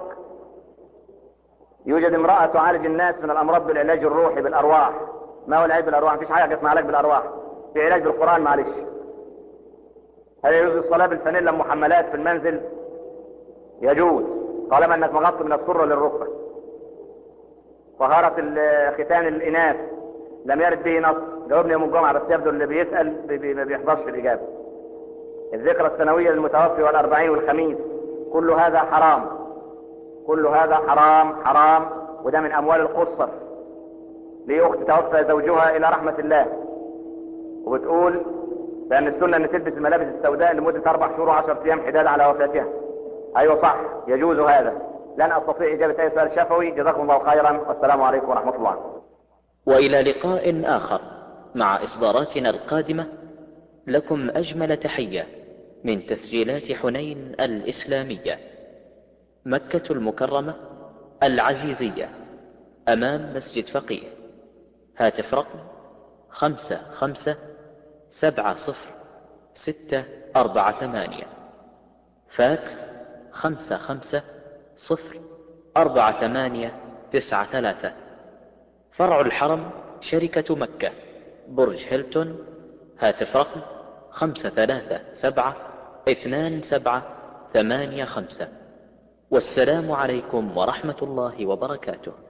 يوجد امرأة تعالج الناس من الامراض بالعلاج الروحي بالارواح ما هو العلاج بالارواح مفيش حاجة اسمها علاج بالارواح في علاج بالقرآن معلش هل يجوز الصلاة بالفانيلا محملات في المنزل يجوز طالما انك مغطي من السرة للركبة طهارة ختان الاناث لم يرد به نص جاوبني يوم الجمعة بس يبدو اللي بيسأل بي بي ما بيحضرش الإجابة الذكرى السنوية للمتوفي والأربعين والخميس كل هذا حرام كل هذا حرام حرام وده من أموال القصر لأخت توفى زوجها إلى رحمة الله وبتقول بأن السنة أن تلبس الملابس السوداء لمدة أربع شهور وعشر أيام حداد على وفاتها أيوة صح يجوز هذا لن أستطيع إجابة أي سؤال شفوي جزاكم الله خيرا والسلام عليكم ورحمة الله وإلى لقاء آخر مع إصداراتنا القادمة لكم أجمل تحية من تسجيلات حنين الإسلامية مكة المكرمة العزيزية أمام مسجد فقيه هاتف رقم خمسة خمسة سبعة صفر ستة أربعة ثمانية فاكس خمسة خمسة صفر أربعة ثمانية تسعة ثلاثة فرع الحرم شركة مكة برج هيلتون هاتف رقم خمسة ثلاثة سبعة اثنان سبعة ثمانية خمسة والسلام عليكم ورحمة الله وبركاته